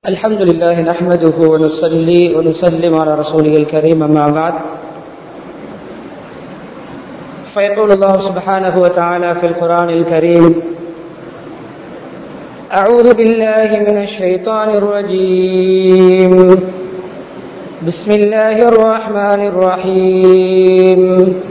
الحمد لله نحمده ونصلي ونسلم على رسوله الكريم أما بعد فيقول الله سبحانه وتعالى في القرآن الكريم أعوذ بالله من الشيطان الرجيم بسم الله الرحمن الرحيم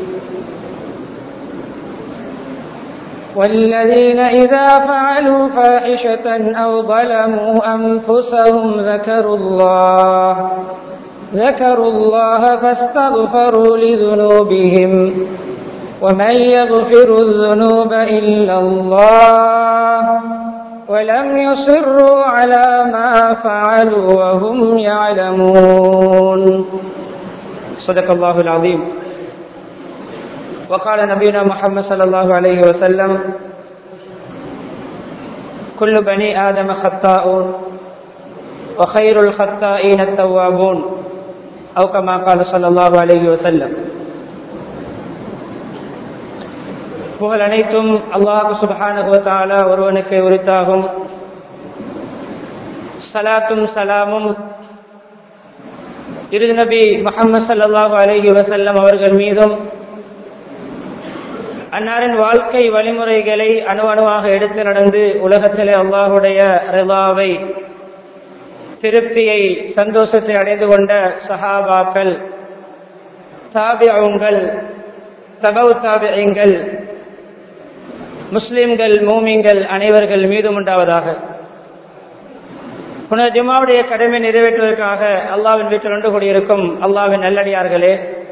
والذين إذا فعلوا فاحشة أو ظلموا أنفسهم ذكروا الله ذكروا الله فاستغفروا لذنوبهم ومن يغفر الذنوب إلا الله ولم يصروا على ما فعلوا وهم يعلمون صدق الله العظيم وقال نبينا محمد صلى الله عليه وسلم كل بني آدم خطاء وخير الخطائين التوابون أو كما قال صلى الله عليه وسلم புகழ் அனைத்தும் அல்லாஹு சுபஹானுவத்தாலா ஒருவனுக்கு உரித்தாகும் சலாத்தும் சலாமும் இறுதி நபி முகமது சல்லாஹூ அலஹி வசல்லம் அவர்கள் மீதும் அன்னாரின் வாழ்க்கை வழிமுறைகளை அணு அணுவாக எடுத்து நடந்து உலகத்திலே அல்லாஹுடைய ரிலாவை திருப்தியை சந்தோஷத்தை அடைந்து கொண்ட சஹாபாக்கள் தாபியங்கள் தகவு தாபியங்கள் முஸ்லிம்கள் மூமிங்கள் அனைவர்கள் மீதும் உண்டாவதாக புனர் ஜுமாவுடைய கடமை நிறைவேற்றுவதற்காக அல்லாவின் வீட்டில் ஒன்று கூடியிருக்கும் அல்லாவின் நல்லடியார்களே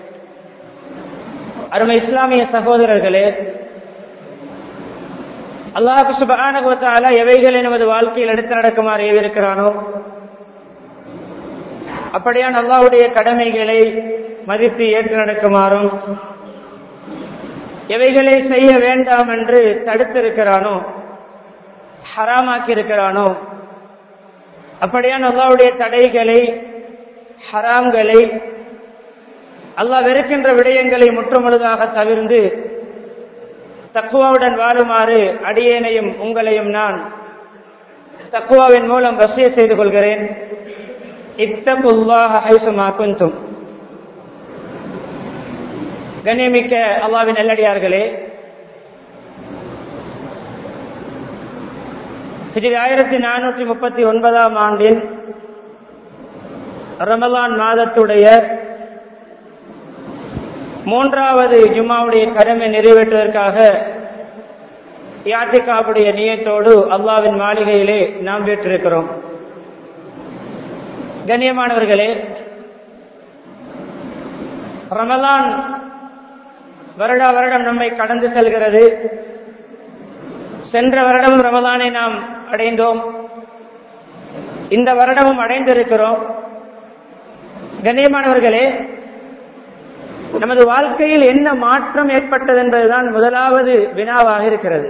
அருமை இஸ்லாமிய சகோதரர்களே அல்லாஹு சுபானுவத்தால எவைகளை நமது வாழ்க்கையில் எடுத்து நடக்குமாறு ஏவிருக்கிறானோ அப்படியான் அல்லாவுடைய கடமைகளை மதித்து ஏற்று நடக்குமாறும் எவைகளை செய்ய வேண்டாம் என்று தடுத்திருக்கிறானோ ஹராமாக்கி இருக்கிறானோ அப்படியான் அல்லாவுடைய தடைகளை ஹராம்களை அல்லாஹ் வெறுக்கின்ற விடயங்களை முற்றுமுழுதாக தவிர்ந்து தக்குவாவுடன் வாழுமாறு அடியேனையும் உங்களையும் நான் தக்குவாவின் மூலம் வசிய செய்து கொள்கிறேன் இத்தகுல்லாக ஹைசுமா குந்தும் கண்ணியமிக்க அல்லாவின் நல்லடியார்களே ஆயிரத்தி நானூற்றி முப்பத்தி ஒன்பதாம் ஆண்டின் ரமலான் மாதத்துடைய மூன்றாவது ஜும்மாவுடைய கடமை நிறைவேற்றுவதற்காக யாத்திகாவுடைய நியத்தோடு அல்லாவின் மாளிகையிலே நாம் வீற்றிருக்கிறோம் கண்ணியமானவர்களே ரமலான் வருடா வருடம் நம்மை கடந்து செல்கிறது சென்ற வருடம் ரமலானை நாம் அடைந்தோம் இந்த வருடமும் அடைந்திருக்கிறோம் கண்ணியமானவர்களே நமது வாழ்க்கையில் என்ன மாற்றம் ஏற்பட்டது என்பதுதான் முதலாவது வினாவாக இருக்கிறது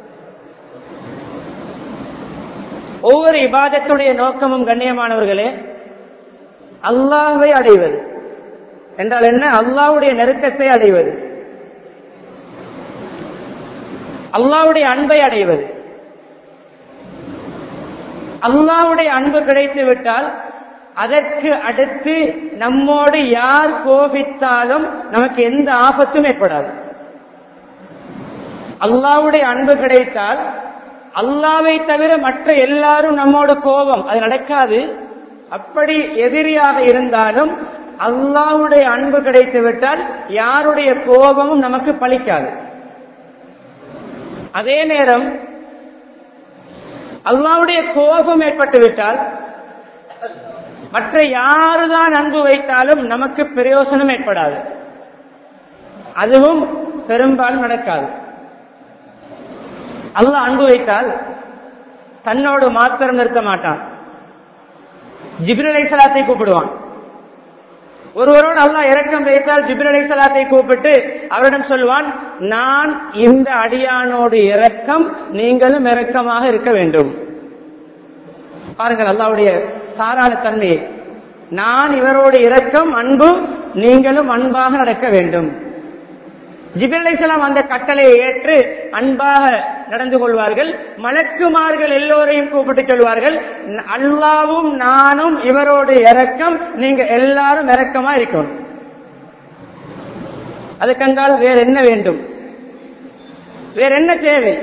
ஒவ்வொரு இபாதத்துடைய நோக்கமும் கண்ணியமானவர்களே அல்லாவை அடைவது என்றால் என்ன அல்லாவுடைய நெருக்கத்தை அடைவது அல்லாவுடைய அன்பை அடைவது அல்லாவுடைய அன்பு கிடைத்து விட்டால் அதற்கு அடுத்து நம்மோடு யார் கோபித்தாலும் நமக்கு எந்த ஆபத்தும் ஏற்படாது அல்லாவுடைய அன்பு கிடைத்தால் அல்லாவை தவிர மற்ற எல்லாரும் நம்மோடு கோபம் அது நடக்காது அப்படி எதிரியாக இருந்தாலும் அல்லாவுடைய அன்பு கிடைத்து விட்டால் யாருடைய கோபமும் நமக்கு பலிக்காது அதே நேரம் அல்லாவுடைய கோபம் ஏற்பட்டு விட்டால் மற்ற யாருதான் அன்பு வைத்தாலும் நமக்கு பிரயோசனம் ஏற்படாது அதுவும் பெரும்பாலும் நடக்காது அல்ல அன்பு வைத்தால் தன்னோடு மாத்திரம் நிறுத்த மாட்டான் ஜிப்ரலை சலாத்தை கூப்பிடுவான் ஒருவரோடு அல்லா இறக்கம் வைத்தால் ஜிப்ரலை சலாத்தை கூப்பிட்டு அவரிடம் சொல்வான் நான் இந்த அடியானோடு இறக்கம் நீங்களும் இறக்கமாக இருக்க வேண்டும் பாருங்கள் அல்லாவுடைய தாராள தன்மையை நான் இவரோடு இரக்கம் அன்பு நீங்களும் அன்பாக நடக்க வேண்டும் ஜிபிரலைசலாம் அந்த கட்டளையை ஏற்று அன்பாக நடந்து கொள்வார்கள் மலக்குமார்கள் எல்லோரையும் கூப்பிட்டு சொல்வார்கள் அல்லாவும் நானும் இவரோட இறக்கம் நீங்க எல்லாரும் இறக்கமா இருக்கணும் அதுக்கங்கால வேற என்ன வேண்டும் வேற என்ன தேவை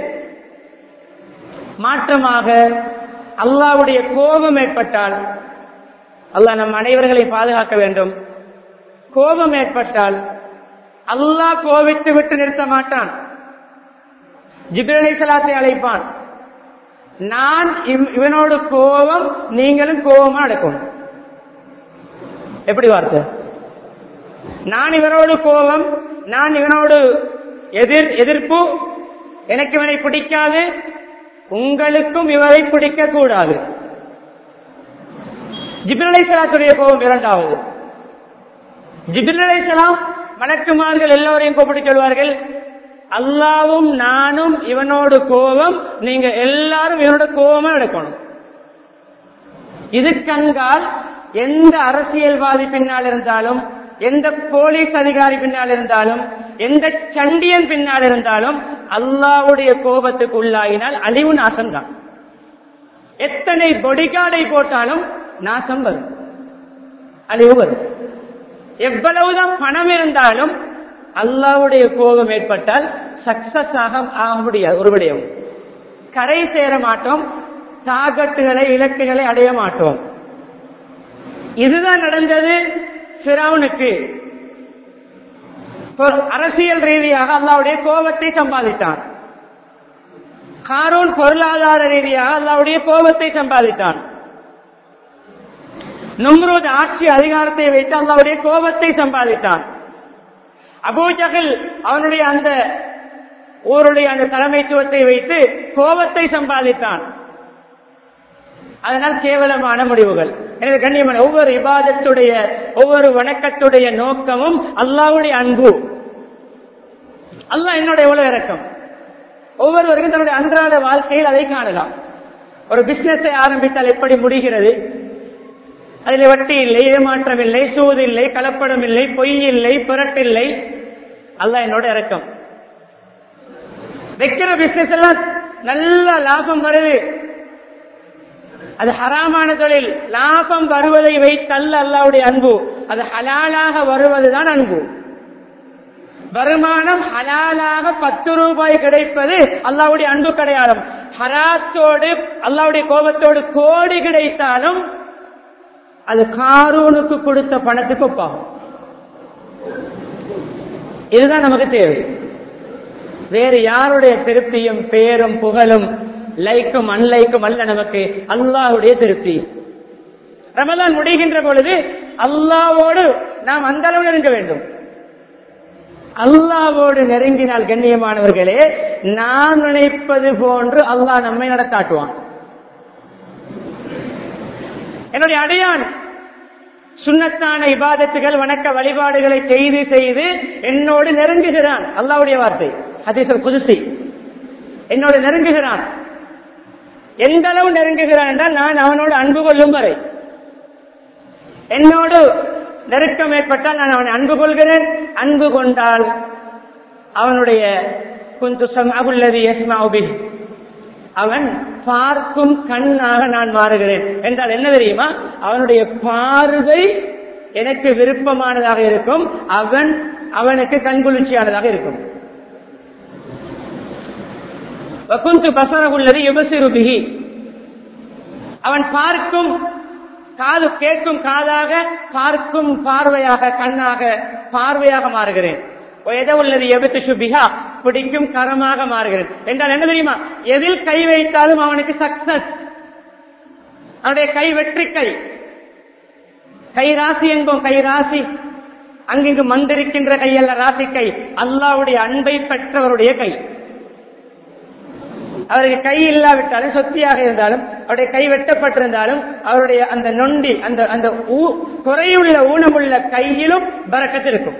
மாற்றமாக அல்லாவுடைய கோபம் ஏற்பட்டால் அல்லாஹ் நம் அனைவர்களை பாதுகாக்க வேண்டும் கோபம் ஏற்பட்டால் அல்லாஹ் கோபித்து விட்டு நிறுத்த மாட்டான் ஜிப்ரலை சலாத்தை அழைப்பான் நான் இவனோடு கோபம் நீங்களும் கோபமா எடுக்கணும் எப்படி வார்த்தை நான் இவனோடு கோபம் நான் இவனோடு எதிர் எதிர்ப்பு எனக்கு இவனை பிடிக்காது உங்களுக்கும் இவரை பிடிக்க கூடாது ஜிபிரலை சலாத்துடைய கோபம் இரண்டாவது ஜிபிரலை சலாம் மலக்குமார்கள் எல்லோரையும் கூப்பிட்டு சொல்வார்கள் அல்லாவும் நானும் இவனோடு கோபம் நீங்க எல்லாரும் இவனோட கோபமா எடுக்கணும் இதுக்கங்கால் எந்த அரசியல்வாதி பின்னால் இருந்தாலும் எந்த போலீஸ் அதிகாரி பின்னால் இருந்தாலும் எந்த சண்டியன் பின்னால் இருந்தாலும் அல்லாவுடைய கோபத்துக்கு உள்ளாகினால் அழிவு நாசம் தான் எத்தனை பொடிகாடை போட்டாலும் நாசம் வரும் அழிவு வரும் எவ்வளவுதான் பணம் இருந்தாலும் அல்லாவுடைய கோபம் ஏற்பட்டால் சக்சஸ் ஆக ஆக முடியாது ஒரு விடயம் கரை சேர மாட்டோம் தாகட்டுகளை இலக்குகளை அடைய மாட்டோம் இதுதான் நடந்தது பிராவுனுக்கு அரசியல் ரீதியாக அல்லாவுடைய கோபத்தை சம்பாதித்தான் காரூன் பொருளாதார ரீதியாக அல்லாவுடைய கோபத்தை சம்பாதித்தான் நும்ரூத் ஆட்சி அதிகாரத்தை வைத்து அல்லாவுடைய கோபத்தை சம்பாதித்தான் அபூஜகல் அவனுடைய அந்த ஊருடைய அந்த தலைமைத்துவத்தை வைத்து கோபத்தை சம்பாதித்தான் அதனால் கேவலமான முடிவுகள் எனவே கண்ணியமான ஒவ்வொரு இபாதத்துடைய ஒவ்வொரு வணக்கத்துடைய நோக்கமும் அல்லாவுடைய அன்பு அல்லாஹ் என்னோட எவ்வளவு இறக்கம் ஒவ்வொருவருக்கும் தன்னுடைய அன்றாட வாழ்க்கையில் அதை காணலாம் ஒரு பிசினஸை ஆரம்பித்தால் எப்படி முடிகிறது அதில் வட்டி இல்லை ஏமாற்றம் இல்லை சூது இல்லை கலப்படம் இல்லை பொய் இல்லை புரட்டில்லை அல்லாஹ் என்னோட இறக்கம் வைக்கிற பிசினஸ் எல்லாம் நல்ல லாபம் வருது அது ஹராமான தொழில் லாபம் வருவதை வைத்தல்ல அல்லாவுடைய அன்பு அது ஹலாலாக வருவதுதான் அன்பு வருமானம் ஹலாலாக பத்து ரூபாய் கிடைப்பது அல்லாவுடைய அன்பு கிடையாதும் ஹராத்தோடு அல்லாவுடைய கோபத்தோடு கோடி கிடைத்தாலும் அது காரூனுக்கு கொடுத்த பணத்துக்கு ஒப்பாகும் இதுதான் நமக்கு தேவை வேறு யாருடைய திருப்தியும் பேரும் புகழும் லைக்கும் அன்லைக்கும் அல்ல நமக்கு அல்லாஹுடைய திருப்தி ரமதான் முடிகின்ற பொழுது அல்லாவோடு நாம் அந்த அளவு நெருங்க வேண்டும் அல்லாவோடு நெருங்கினால் கண்ணியமானவர்களே நாம் நினைப்பது போன்று அல்லாஹ் நம்மை நடத்தாட்டுவான் என்னுடைய அடையான் சுண்ணத்தான இபாதத்துகள் வணக்க வழிபாடுகளை செய்து செய்து என்னோடு நெருங்குகிறான் அல்லாவுடைய வார்த்தை ஹதீசல் குதிசி என்னோடு நெருங்குகிறான் எந்த அளவு நெருங்குகிறான் என்றால் நான் அவனோடு அன்பு கொள்ளும் வரை என்னோடு நெருக்கம் ஏற்பட்டால் நான் அவனை அன்பு கொள்கிறேன் அன்பு கொண்டால் அவனுடைய குந்து சமாபுல்லதி எஸ்மாபி அவன் பார்க்கும் கண்ணாக நான் மாறுகிறேன் என்றால் என்ன தெரியுமா அவனுடைய பார்வை எனக்கு விருப்பமானதாக இருக்கும் அவன் அவனுக்கு கண்குளிர்ச்சியானதாக இருக்கும் வகுந்து பசரகுள்ளது யுபசிருபிகி அவன் பார்க்கும் காது கேட்கும் காதாக பார்க்கும் பார்வையாக கண்ணாக பார்வையாக மாறுகிறேன் எதை உள்ளது எபத்து சுபிகா பிடிக்கும் கரமாக மாறுகிறது என்றால் என்ன தெரியுமா எதில் கை வைத்தாலும் அவனுக்கு சக்சஸ் அவனுடைய கை வெற்றி கை கை ராசி என்போம் கை ராசி அங்கிங்கு மந்திருக்கின்ற கையல்ல ராசி கை அல்லாவுடைய அன்பை பெற்றவருடைய கை அவருக்கு கை இல்லாவிட்டாலும் சொத்தியாக இருந்தாலும் அவருடைய கை வெட்டப்பட்டிருந்தாலும் அவருடைய அந்த நொண்டி அந்த அந்த குறையுள்ள ஊனமுள்ள கையிலும் பறக்கத்து இருக்கும்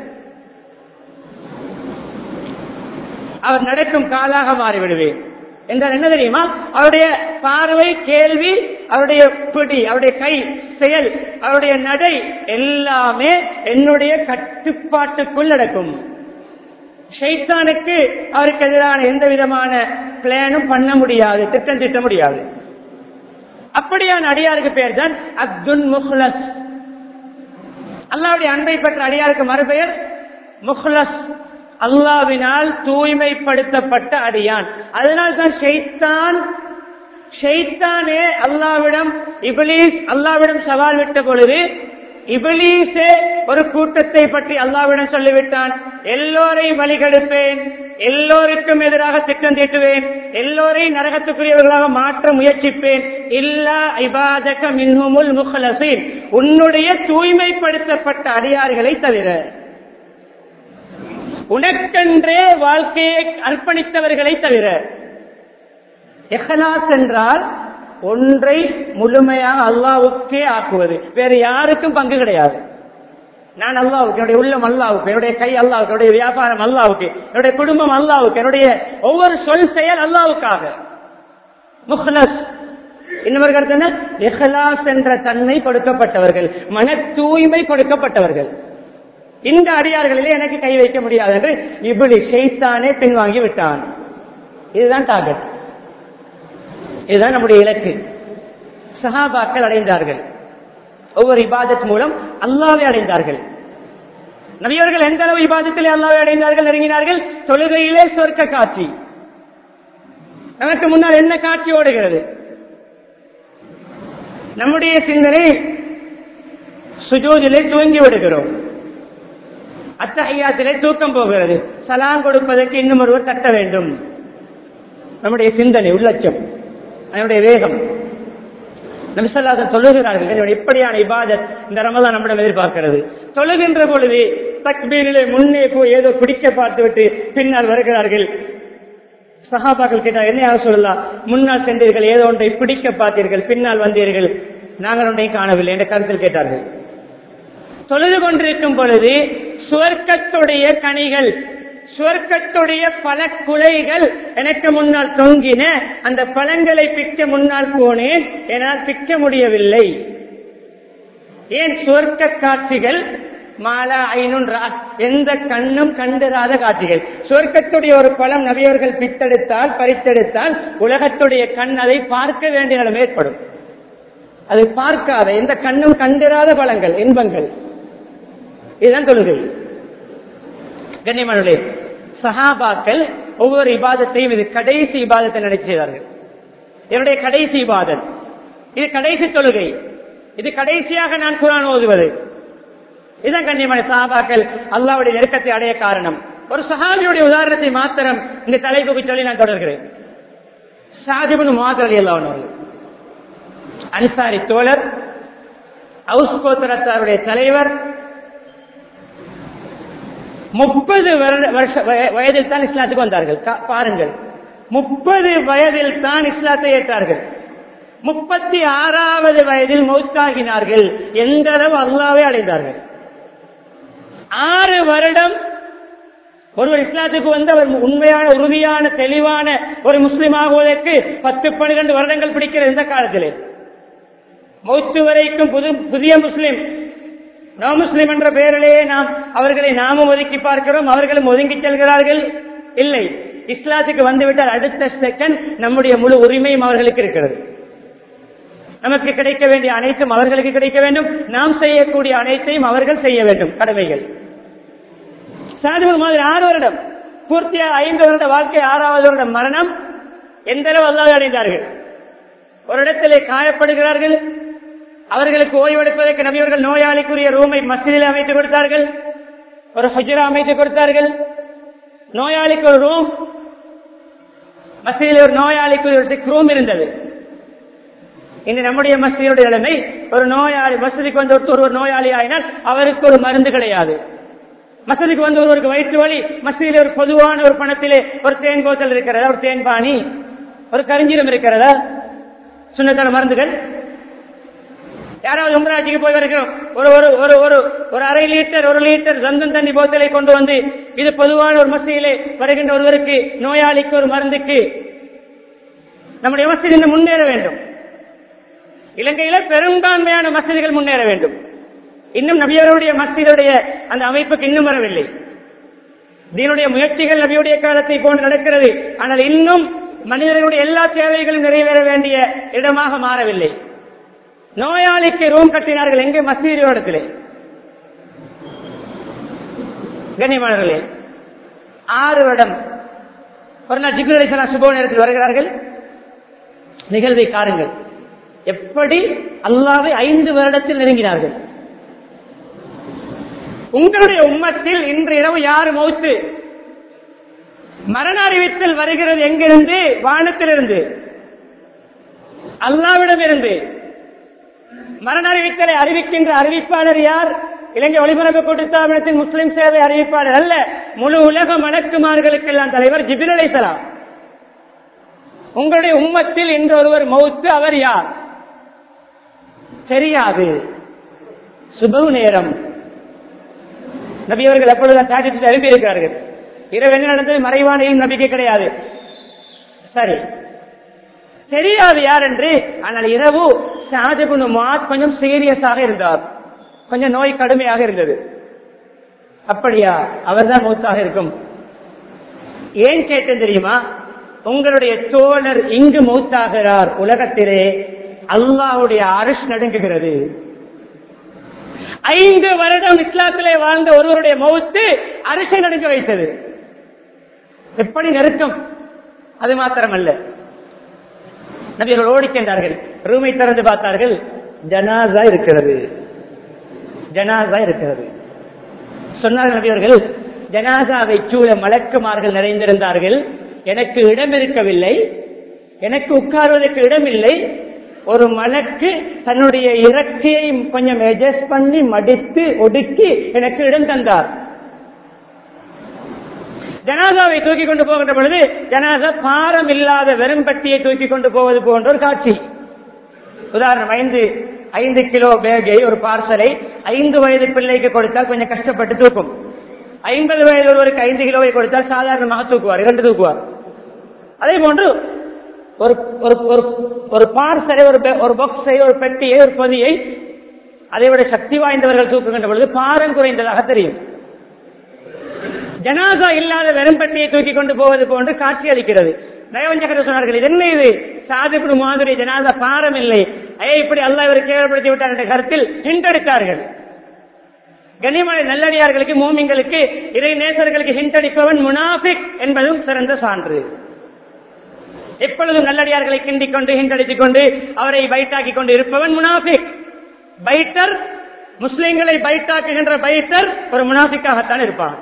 அவர் நடக்கும் காலாக மாறிவிடுவேன் என்றால் என்ன தெரியுமா அவருடைய பார்வை கேள்வி அவருடைய பிடி அவருடைய கை செயல் அவருடைய நடை எல்லாமே என்னுடைய கட்டுப்பாட்டுக்குள் நடக்கும் ஷைத்தானுக்கு அவருக்கு எதிரான எந்த விதமான பிளானும் பண்ண முடியாது திட்டம் திட்ட முடியாது அப்படியான அடியாருக்கு பேர் தான் அப்துல் முஹ்லஸ் அல்லாவுடைய அன்பை பெற்ற அடியாருக்கு மறுபெயர் முஹ்லஸ் அல்லாவினால் தூய்மைப்படுத்தப்பட்ட அடியான் அதனால் தான் ஷெய்தான் ஷெய்தானே அல்லாவிடம் இபிலீஸ் அல்லாவிடம் சவால் விட்ட பொழுது இபிலீஸே ஒரு கூட்டத்தை பற்றி அல்லாவிடம் சொல்லிவிட்டான் எல்லோரையும் வழிகெடுப்பேன் எல்லோருக்கும் எதிராக திட்டம் தீட்டுவேன் எல்லோரையும் நரகத்துக்குரியவர்களாக மாற்ற முயற்சிப்பேன் இல்லா இபாதக மின்ஹுமுல் முஹலசீன் உன்னுடைய தூய்மைப்படுத்தப்பட்ட அடியார்களை தவிர உனக்கென்றே வாழ்க்கையை அர்ப்பணித்தவர்களை தவிர எஹலாஸ் என்றால் ஒன்றை முழுமையாக அல்லாவுக்கே ஆக்குவது வேற யாருக்கும் பங்கு கிடையாது நான் அல்லாவுக்கு என்னுடைய உள்ளம் அல்லாவுக்கு என்னுடைய கை அல்லாவுக்கு என்னுடைய வியாபாரம் அல்லாவுக்கு என்னுடைய குடும்பம் அல்லாவுக்கு என்னுடைய ஒவ்வொரு சொல் செயல் அல்லாவுக்காக முஹ்லஸ் இன்னொரு கருத்து என்ன இஹ்லாஸ் என்ற தன்மை கொடுக்கப்பட்டவர்கள் மன தூய்மை கொடுக்கப்பட்டவர்கள் இந்த அடியார்களிலே எனக்கு கை வைக்க முடியாது என்று இப்படி செய்தானே பின்வாங்கி விட்டான் இதுதான் டார்கெட் இதுதான் நம்முடைய இலக்கு சஹாபாக்கள் அடைந்தார்கள் ஒவ்வொரு இபாதத் மூலம் அல்லாவை அடைந்தார்கள் நபியவர்கள் எந்த அளவு இபாதத்திலே அல்லாவை அடைந்தார்கள் நெருங்கினார்கள் தொழுகையிலே சொர்க்க காட்சி நமக்கு முன்னால் என்ன காட்சி ஓடுகிறது நம்முடைய சிந்தனை சுஜோதிலே தூங்கி விடுகிறோம் அத்தகையாத்திலே தூக்கம் போகிறது சலாம் கொடுப்பதற்கு இன்னும் ஒருவர் தட்ட வேண்டும் நம்முடைய சிந்தனை உள்ளச்சம் அதனுடைய வேகம் நபிசல்லாசன் தொழுகிறார்கள் என்னுடைய எப்படியான இபாதத் இந்த ரமதான் நம்மிடம் எதிர்பார்க்கிறது தொழுகின்ற பொழுது தக்பீரிலே முன்னே போய் ஏதோ பிடிக்க பார்த்துவிட்டு பின்னால் வருகிறார்கள் சஹாபாக்கள் கேட்டால் என்ன யார் சொல்லலாம் முன்னால் சென்றீர்கள் ஏதோ ஒன்றை பிடிக்க பார்த்தீர்கள் பின்னால் வந்தீர்கள் நாங்கள் ஒன்றை காணவில்லை என்ற கருத்தில் கேட்டார்கள் தொழுது கொண்டிருக்கும் பொழுது சுவர்க்கத்துடைய கனிகள் சுவர்க்கத்துடைய பல குலைகள் எனக்கு முன்னால் தொங்கின அந்த பழங்களை பிக்க முன்னால் போனேன் என்னால் பிக்க முடியவில்லை ஏன் சுவர்க்க காட்சிகள் மாலா ஐநூன் எந்த கண்ணும் கண்டிராத காட்சிகள் சுவர்க்கத்துடைய ஒரு பழம் நபியவர்கள் பித்தெடுத்தால் பறித்தெடுத்தால் உலகத்துடைய கண் அதை பார்க்க வேண்டிய நிலைமை ஏற்படும் அதை பார்க்காத எந்த கண்ணும் கண்டிராத பழங்கள் இன்பங்கள் இதுதான் தொழுகை கண்ணியமானே சஹாபாக்கள் ஒவ்வொரு இபாதத்தையும் இது கடைசி இபாதத்தை நினைச்சு செய்தார்கள் என்னுடைய கடைசி இபாதத் இது கடைசி தொழுகை இது கடைசியாக நான் குரான் ஓதுவது இதுதான் கண்ணியமான சஹாபாக்கள் அல்லாவுடைய நெருக்கத்தை அடைய காரணம் ஒரு சஹாபியுடைய உதாரணத்தை மாத்திரம் இந்த தலைப்புக்கு சொல்லி நான் தொடர்கிறேன் சாதிபன் மாதிரி அவர்கள் அன்சாரி தோழர் ஹவுஸ் கோத்திரத்தாருடைய தலைவர் முப்பது வருஷ வயதில் தான் இஸ்லாத்துக்கு வந்தார்கள் பாருங்கள் முப்பது வயதில் தான் இஸ்லாத்தை ஏற்றார்கள் முப்பத்தி ஆறாவது வயதில் மௌத்தாகினார்கள் எந்த அளவு அல்லாவே அடைந்தார்கள் ஆறு வருடம் ஒருவர் இஸ்லாத்துக்கு வந்து அவர் உண்மையான உறுதியான தெளிவான ஒரு முஸ்லீம் ஆகுவதற்கு பத்து பன்னிரண்டு வருடங்கள் பிடிக்கிற இந்த காலத்திலே மௌத்து வரைக்கும் புது புதிய முஸ்லீம் நோ முஸ்லிம் என்ற பெயரிலேயே நாம் அவர்களை நாமும் ஒதுக்கி பார்க்கிறோம் அவர்களும் ஒதுங்கி செல்கிறார்கள் இல்லை இஸ்லாத்துக்கு வந்துவிட்டால் அடுத்த செகண்ட் நம்முடைய முழு உரிமையும் அவர்களுக்கு இருக்கிறது நமக்கு கிடைக்க வேண்டிய அனைத்தும் அவர்களுக்கு கிடைக்க வேண்டும் நாம் செய்யக்கூடிய அனைத்தையும் அவர்கள் செய்ய வேண்டும் கடமைகள் சாதிபது மாதிரி ஆறு வருடம் பூர்த்தியாக ஐந்து வருட வாழ்க்கை ஆறாவது வருடம் மரணம் எந்த அளவு அல்லாத அடைந்தார்கள் ஒரு இடத்திலே காயப்படுகிறார்கள் அவர்களுக்கு ஓய்வெடுப்பதற்கு நபியவர்கள் நோயாளிக்குரிய ரூமை மசிதில் அமைத்து கொடுத்தார்கள் ஒரு ஹஜரா அமைத்து கொடுத்தார்கள் நோயாளிக்கு ஒரு ரூம் மசிதில் ஒரு நோயாளிக்கு ஒரு சிக் ரூம் இருந்தது இந்த நம்முடைய மசிதியுடைய நிலைமை ஒரு நோயாளி மசதிக்கு வந்து ஒருவர் நோயாளி ஆயினால் அவருக்கு ஒரு மருந்து கிடையாது மசதிக்கு வந்து ஒருவருக்கு வயிற்று வலி மசதியில் ஒரு பொதுவான ஒரு பணத்திலே ஒரு தேன் போத்தல் இருக்கிறதா ஒரு தேன் பாணி ஒரு கரிஞ்சீரம் இருக்கிறதா சுண்ணத்தான மருந்துகள் யாராவது உம்ராட்சிக்கு போய் வருகிறோம் ஒரு ஒரு ஒரு ஒரு ஒரு அரை லிட்டர் ஒரு லிட்டர் சந்தம் தண்ணி போத்தலை கொண்டு வந்து இது பொதுவான ஒரு மசையிலே வருகின்ற ஒருவருக்கு நோயாளிக்கு ஒரு மருந்துக்கு நம்முடைய மசதி முன்னேற வேண்டும் இலங்கையில பெரும்பான்மையான மசதிகள் முன்னேற வேண்டும் இன்னும் நபியருடைய மஸ்திகளுடைய அந்த அமைப்புக்கு இன்னும் வரவில்லை தீனுடைய முயற்சிகள் நபியுடைய காலத்தை போன்று நடக்கிறது ஆனால் இன்னும் மனிதர்களுடைய எல்லா தேவைகளும் நிறைவேற வேண்டிய இடமாக மாறவில்லை நோயாளிக்கு ரூம் கட்டினார்கள் எங்கே மசீரியோடத்திலே கண்ணியமானவர்களே ஆறு வருடம் ஒரு நாள் ஜிப்ரேசனா சுப நேரத்தில் வருகிறார்கள் நிகழ்வை காருங்கள் எப்படி அல்லாவை ஐந்து வருடத்தில் நெருங்கினார்கள் உங்களுடைய உம்மத்தில் இன்று இரவு யார் மௌத்து மரண அறிவித்தல் வருகிறது எங்கிருந்து வானத்திலிருந்து அல்லாவிடம் இருந்து மரண அறிவித்தலை அறிவிக்கின்ற அறிவிப்பாளர் யார் இலங்கை ஒளிபரப்பு கூட்டுத்தாபனத்தின் முஸ்லிம் சேவை அறிவிப்பாளர் அல்ல முழு உலக மணக்குமார்களுக்கெல்லாம் தலைவர் ஜிபில் அலைசலாம் உங்களுடைய உம்மத்தில் இன்று ஒருவர் மௌத்து அவர் யார் தெரியாது சுபவு நேரம் நபி அவர்கள் எப்பொழுது தாஜத்தை அனுப்பி இருக்கிறார்கள் இரவு என்ன நடந்தது மறைவானையும் நம்பிக்கை கிடையாது சரி தெரியாது யார் என்று ஆனால் இரவு ஷாஜபுன் மாத் கொஞ்சம் சீரியஸாக இருந்தார் கொஞ்சம் நோய் கடுமையாக இருந்தது அப்படியா அவர்தான் மூத்தாக இருக்கும் ஏன் கேட்டேன் தெரியுமா உங்களுடைய தோழர் இங்கு மூத்தாகிறார் உலகத்திலே அல்லாவுடைய அரிஷ் நடுங்குகிறது ஐந்து வருடம் இஸ்லாத்திலே வாழ்ந்த ஒருவருடைய மௌத்து அரிசை நடுங்க வைத்தது எப்படி நெருக்கம் அது மாத்திரமல்ல நபியர்கள் ஓடி சென்றார்கள் ரூமை திறந்து பார்த்தார்கள் ஜனாசா இருக்கிறது ஜனாசா இருக்கிறது சொன்னார்கள் நபியர்கள் ஜனாசாவை சூழ மலக்குமார்கள் நிறைந்திருந்தார்கள் எனக்கு இடம் இருக்கவில்லை எனக்கு உட்காருவதற்கு இடமில்லை ஒரு மலக்கு தன்னுடைய இறக்கையை கொஞ்சம் அட்ஜஸ்ட் பண்ணி மடித்து ஒடுக்கி எனக்கு இடம் தந்தார் ஜனாதாவை தூக்கி கொண்டு போகின்ற பொழுது ஜனாதா பாரம் இல்லாத வெறும் பட்டியை தூக்கி கொண்டு போவது போன்ற ஒரு காட்சி உதாரணம் ஐந்து ஐந்து கிலோ பேகை ஒரு பார்சலை ஐந்து வயது பிள்ளைக்கு கொடுத்தால் கொஞ்சம் கஷ்டப்பட்டு தூக்கும் ஐம்பது வயது ஒருவருக்கு ஐந்து கிலோவை கொடுத்தால் சாதாரணமாக தூக்குவார் இரண்டு தூக்குவார் அதே போன்று ஒரு ஒரு ஒரு ஒரு பார்சலை ஒரு ஒரு பாக்ஸை ஒரு பெட்டியை ஒரு பொதியை அதை விட சக்தி வாய்ந்தவர்கள் தூக்குகின்ற பொழுது பாரம் குறைந்ததாக தெரியும் ஜனாசா இல்லாத வெறும் பெட்டியை தூக்கி கொண்டு போவது போன்று காட்சி அளிக்கிறது நயவஞ்சகர் சொன்னார்கள் இது என்ன இது சாதிப்பு மாதிரி ஜனாசா பாரம் இல்லை ஐயா இப்படி அல்லா இவர் கேவலப்படுத்தி விட்டார் என்ற கருத்தில் ஹிண்டெடுத்தார்கள் கண்ணியமான நல்லடியார்களுக்கு மோமிங்களுக்கு இறை நேசர்களுக்கு ஹிண்டடிப்பவன் முனாஃபிக் என்பதும் சிறந்த சான்று எப்பொழுதும் நல்லடியார்களை கிண்டிக் கொண்டு ஹிண்டடித்துக் கொண்டு அவரை பைட்டாக்கி கொண்டு இருப்பவன் முனாஃபிக் பைட்டர் முஸ்லிம்களை பைட்டாக்குகின்ற பைட்டர் ஒரு முனாஃபிக்காகத்தான் இருப்பான்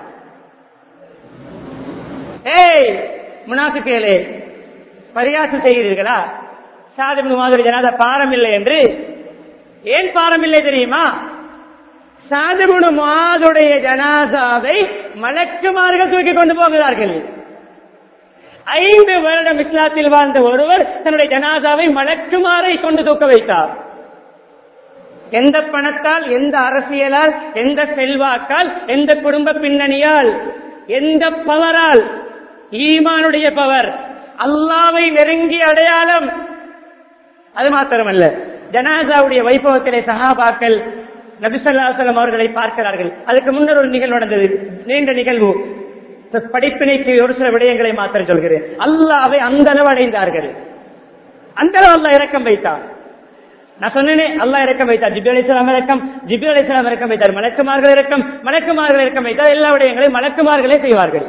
ஏய் முனாஃபிக்கேலே பரியாசம் செய்கிறீர்களா சாதிபு மாதிரி ஜனாத பாரம் இல்லை என்று ஏன் பாரம் இல்லை தெரியுமா சாதிபுனு மாதுடைய ஜனாசாவை மலக்குமார்கள் தூக்கி கொண்டு போகிறார்கள் ஐந்து வருடம் இஸ்லாத்தில் வாழ்ந்த ஒருவர் தன்னுடைய ஜனாசாவை மலக்குமாரை கொண்டு தூக்க வைத்தார் எந்த பணத்தால் எந்த அரசியலால் எந்த செல்வாக்கால் எந்த குடும்ப பின்னணியால் எந்த பவரால் ஈமானுடைய பவர் அல்லாவை நெருங்கிய அடையாளம் அது மாத்திரமல்ல ஜனாசாவுடைய வைபவத்திலே சகாபாக்கள் நபிசல்லாசலம் அவர்களை பார்க்கிறார்கள் அதுக்கு முன்னர் ஒரு நிகழ்வு நடந்தது நீண்ட நிகழ்வு படிப்பினைக்கு ஒரு சில விடயங்களை மாத்திரம் சொல்கிறேன் அல்லாவை அந்த அளவு அடைந்தார்கள் அந்த அளவு அல்லா இறக்கம் வைத்தார் நான் சொன்னேனே அல்லா இறக்கம் வைத்தார் ஜிபி அலிஸ்லாம் இறக்கம் ஜிபி அலிஸ்லாம் இறக்கம் வைத்தார் மலக்குமார்கள் இறக்கம் மலக்குமார்கள் இறக்கம் வைத்தார் எல்லா விடயங்களையும் மலக்குமார்களே செய்வார்கள்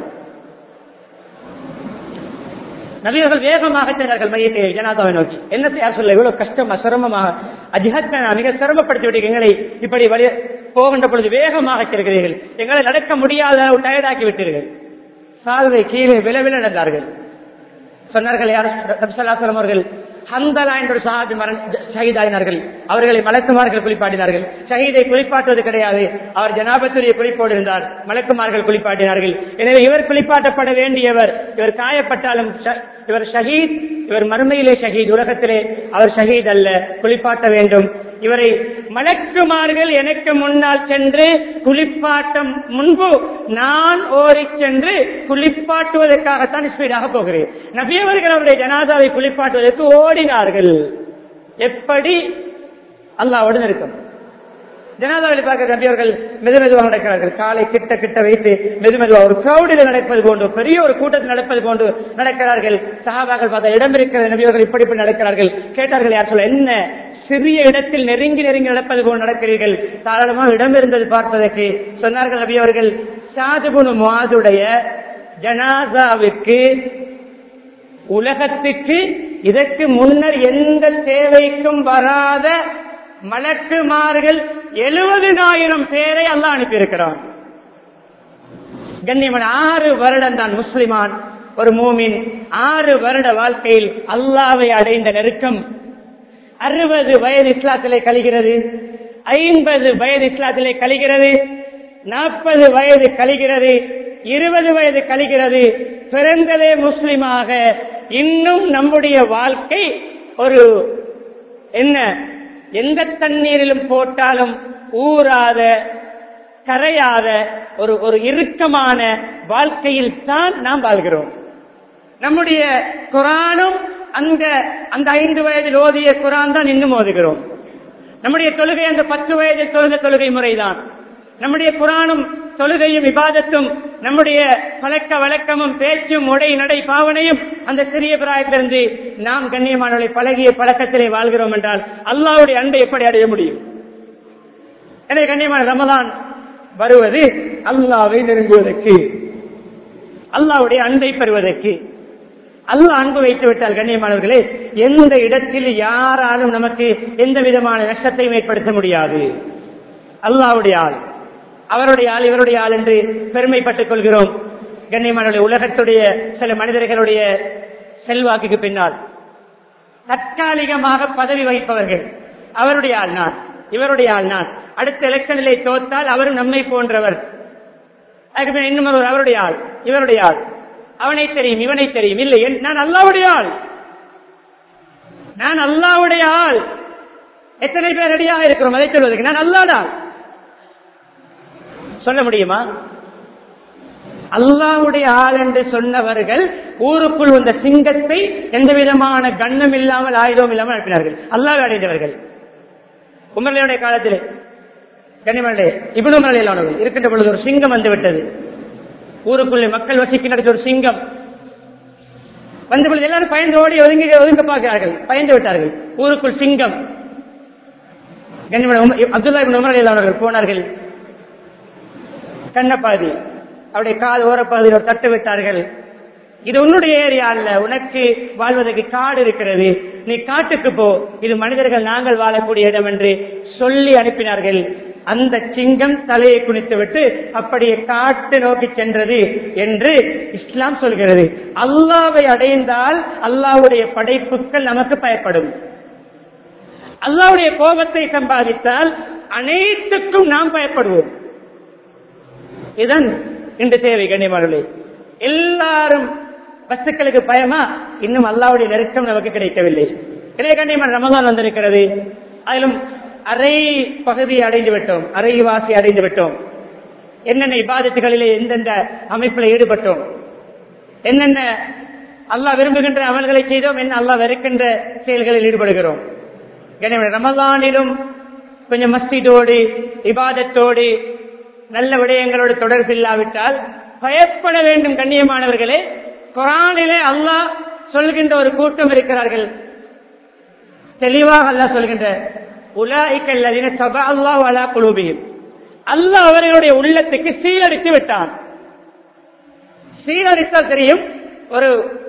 நபியர்கள் வேகமாக சென்றார்கள் மையத்தை ஜனாதாவை நோக்கி என்ன செய்ய சொல்ல இவ்வளவு கஷ்டமா சிரமமாக அஜிஹத் மிக சிரமப்படுத்தி விட்டு எங்களை இப்படி வழி போகின்ற பொழுது வேகமாக செல்கிறீர்கள் எங்களை நடக்க முடியாத டயர்டாக்கி விட்டீர்கள் சால்வை கீழே விளவில நடந்தார்கள் சொன்னார்கள் யார் நபிசல்லாசலம் அவர்கள் ஹந்தலா என்ற ஒரு சஹாபி மரண ஷஹீதாயினார்கள் அவர்களை மலக்குமார்கள் குளிப்பாட்டினார்கள் ஷஹீதை குளிப்பாட்டுவது கிடையாது அவர் ஜனாபத்துடைய குளிப்போடு இருந்தார் மலக்குமார்கள் குளிப்பாட்டினார்கள் எனவே இவர் குளிப்பாட்டப்பட வேண்டியவர் இவர் காயப்பட்டாலும் இவர் ஷஹீத் இவர் மறுமையிலே ஷஹீத் உலகத்திலே அவர் ஷஹீத் அல்ல குளிப்பாட்ட வேண்டும் இவரை மலக்குமார்கள் எனக்கு முன்னால் சென்று குளிப்பாட்டம் முன்பு நான் ஓடி சென்று குளிப்பாட்டுவதற்காகத்தான் ஸ்பீடாக போகிறேன் நபியவர்கள் அவருடைய ஜனாதாவை குளிப்பாட்டுவதற்கு ஓடினார்கள் எப்படி அல்லாவோடு நெருக்கம் ஜனாதாவில் பார்க்க நபியவர்கள் மெது மெதுவாக நடக்கிறார்கள் காலை கிட்ட கிட்ட வைத்து மெது மெதுவாக ஒரு கிரௌடில் நடப்பது போன்று பெரிய ஒரு கூட்டத்தில் நடப்பது போன்று நடக்கிறார்கள் சகாபாக்கள் பார்த்த இடம் இருக்கிற நபியவர்கள் இப்படி இப்படி நடக்கிறார்கள் கேட்டார்கள் யார் சொல்ல என்ன சிறிய இடத்தில் நெருங்கி நெருங்கி நடப்பது போல் நடக்கிறீர்கள் தாராளமாக இடம் இருந்தது பார்ப்பதற்கு சொன்னார்கள் நபியவர்கள் சாதுபுனு மாதுடைய ஜனாசாவிற்கு உலகத்துக்கு இதற்கு முன்னர் எந்த தேவைக்கும் வராத மலக்குமார்கள் எழுபதினாயிரம் பேரை அல்லாஹ் அனுப்பியிருக்கிறான் கண்ணியமன் ஆறு வருடம் தான் முஸ்லிமான் ஒரு மூமின் ஆறு வருட வாழ்க்கையில் அல்லாவை அடைந்த நெருக்கம் அறுபது வயது இஸ்லாத்திலே கழிகிறது ஐம்பது வயது இஸ்லாத்திலே கழிகிறது நாற்பது வயது கழிகிறது இருபது வயது கழிகிறது பிறந்ததே முஸ்லிமாக இன்னும் நம்முடைய வாழ்க்கை ஒரு என்ன எந்த தண்ணீரிலும் போட்டாலும் ஊறாத கரையாத ஒரு ஒரு இறுக்கமான வாழ்க்கையில் தான் நாம் வாழ்கிறோம் நம்முடைய குரானும் அந்த அந்த ஐந்து வயதில் ஓதிய குரான் தான் இன்னும் ஓதுகிறோம் நம்முடைய தொழுகை அந்த பத்து வயதில் தொழுத தொழுகை முறைதான் நம்முடைய குரானும் தொழுகையும் விவாதத்தும் நம்முடைய பழக்க வழக்கமும் பேச்சும் உடை நடை பாவனையும் அந்த சிறிய பிராயத்திலிருந்து நாம் கண்ணியமானவர்களை பழகிய பழக்கத்திலே வாழ்கிறோம் என்றால் அல்லாவுடைய அன்பை எப்படி அடைய முடியும் எனவே கண்ணியமான ரமலான் வருவது அல்லாவை நெருங்குவதற்கு அல்லாவுடைய அன்பை பெறுவதற்கு அல்லாஹ் அன்பு வைத்து விட்டால் கண்ணியமானவர்களே எந்த இடத்தில் யாராலும் நமக்கு எந்த விதமான நஷ்டத்தையும் ஏற்படுத்த முடியாது அல்லாவுடைய ஆள் அவருடைய ஆள் இவருடைய ஆள் என்று பெருமைப்பட்டுக் கொள்கிறோம் கண்ணியமானவர்களே உலகத்துடைய சில மனிதர்களுடைய செல்வாக்குக்கு பின்னால் தற்காலிகமாக பதவி வகிப்பவர்கள் அவருடைய ஆள் நான் இவருடைய ஆள் நான் அடுத்த எலெக்ஷனிலே தோத்தால் அவரும் நம்மை போன்றவர் அதுக்கு பின்னர் இன்னும் ஒருவர் அவருடைய ஆள் இவருடைய ஆள் அவனை தெரியும் இவனை தெரியும் இல்லை என்- நான் அல்லாவுடைய ஆள் நான் அல்லாவுடைய ஆள் எத்தனை பேர் ரெடியாக இருக்கிறோம் அதை சொல்வதற்கு நான் அல்லாட ஆள் சொல்ல முடியுமா அல்லாவுடைய ஆள் என்று சொன்னவர்கள் ஊருக்குள் வந்த சிங்கத்தை எந்த விதமான கண்ணும் இல்லாமல் ஆயுதம் இல்லாமல் அனுப்பினார்கள் அல்லாஹ் அடைந்தவர்கள் உமரலையுடைய காலத்திலே கனிமலை இவ்வளவு மலையிலானவர்கள் இருக்கின்ற பொழுது ஒரு சிங்கம் வந்து விட்டது ஊருக்குள்ளே மக்கள் வசிக்கின்ற ஒரு சிங்கம் வந்த பொழுது எல்லாரும் பயந்து ஓடி ஒதுங்கி ஒதுங்க பார்க்கிறார்கள் பயந்து விட்டார்கள் ஊருக்குள் சிங்கம் கனிமலை அப்துல்லா இப்னு உமர் ரலியல்லாஹு அவர்கள் போனார்கள் கண்ணப்பாதி அவருடைய கால் ஓரப்பகுதியில் ஒரு தட்டு விட்டார்கள் இது உன்னுடைய ஏரியா அல்ல உனக்கு வாழ்வதற்கு காடு இருக்கிறது நீ காட்டுக்கு போ இது மனிதர்கள் நாங்கள் வாழக்கூடிய இடம் என்று சொல்லி அனுப்பினார்கள் அந்த சிங்கம் தலையை குனித்து விட்டு அப்படியே காட்டு நோக்கி சென்றது என்று இஸ்லாம் சொல்கிறது அல்லாவை அடைந்தால் அல்லாவுடைய படைப்புகள் நமக்கு பயப்படும் அல்லாவுடைய கோபத்தை சம்பாதித்தால் அனைத்துக்கும் நாம் பயப்படுவோம் இதுதான் இன்று தேவை கண்ணியமானே எல்லாரும் பஸ்துக்களுக்கு பயமா இன்னும் அல்லாவுடைய நெருக்கம் நமக்கு கிடைக்கவில்லை இதே கண்ணியமான ரமதான் வந்திருக்கிறது அதிலும் அரை பகுதியை அடைந்து விட்டோம் அரை வாசி அடைந்து விட்டோம் என்னென்ன இபாதத்துகளிலே எந்தெந்த அமைப்பில் ஈடுபட்டோம் என்னென்ன அல்லாஹ் விரும்புகின்ற அமல்களை செய்தோம் என்ன அல்லாஹ் வெறுக்கின்ற செயல்களில் ஈடுபடுகிறோம் எனவே ரமலானிலும் கொஞ்சம் மஸ்ஜிதோடு இபாதத்தோடு நல்ல விடயங்களோடு தொடர்பில்லாவிட்டால் பயப்பட வேண்டும் கண்ணியமானவர்களே குரானிலே அல்லாஹ் சொல்கின்ற ஒரு கூட்டம் இருக்கிறார்கள் தெளிவாக அல்லாஹ் சொல்கின்ற உலாய்க்கல் அதின சபா அல்லாஹ் அலா குலூபியும் அல்லாஹ் அவர்களுடைய உள்ளத்துக்கு சீலடித்து விட்டான் சீலடித்தால் தெரியும் ஒரு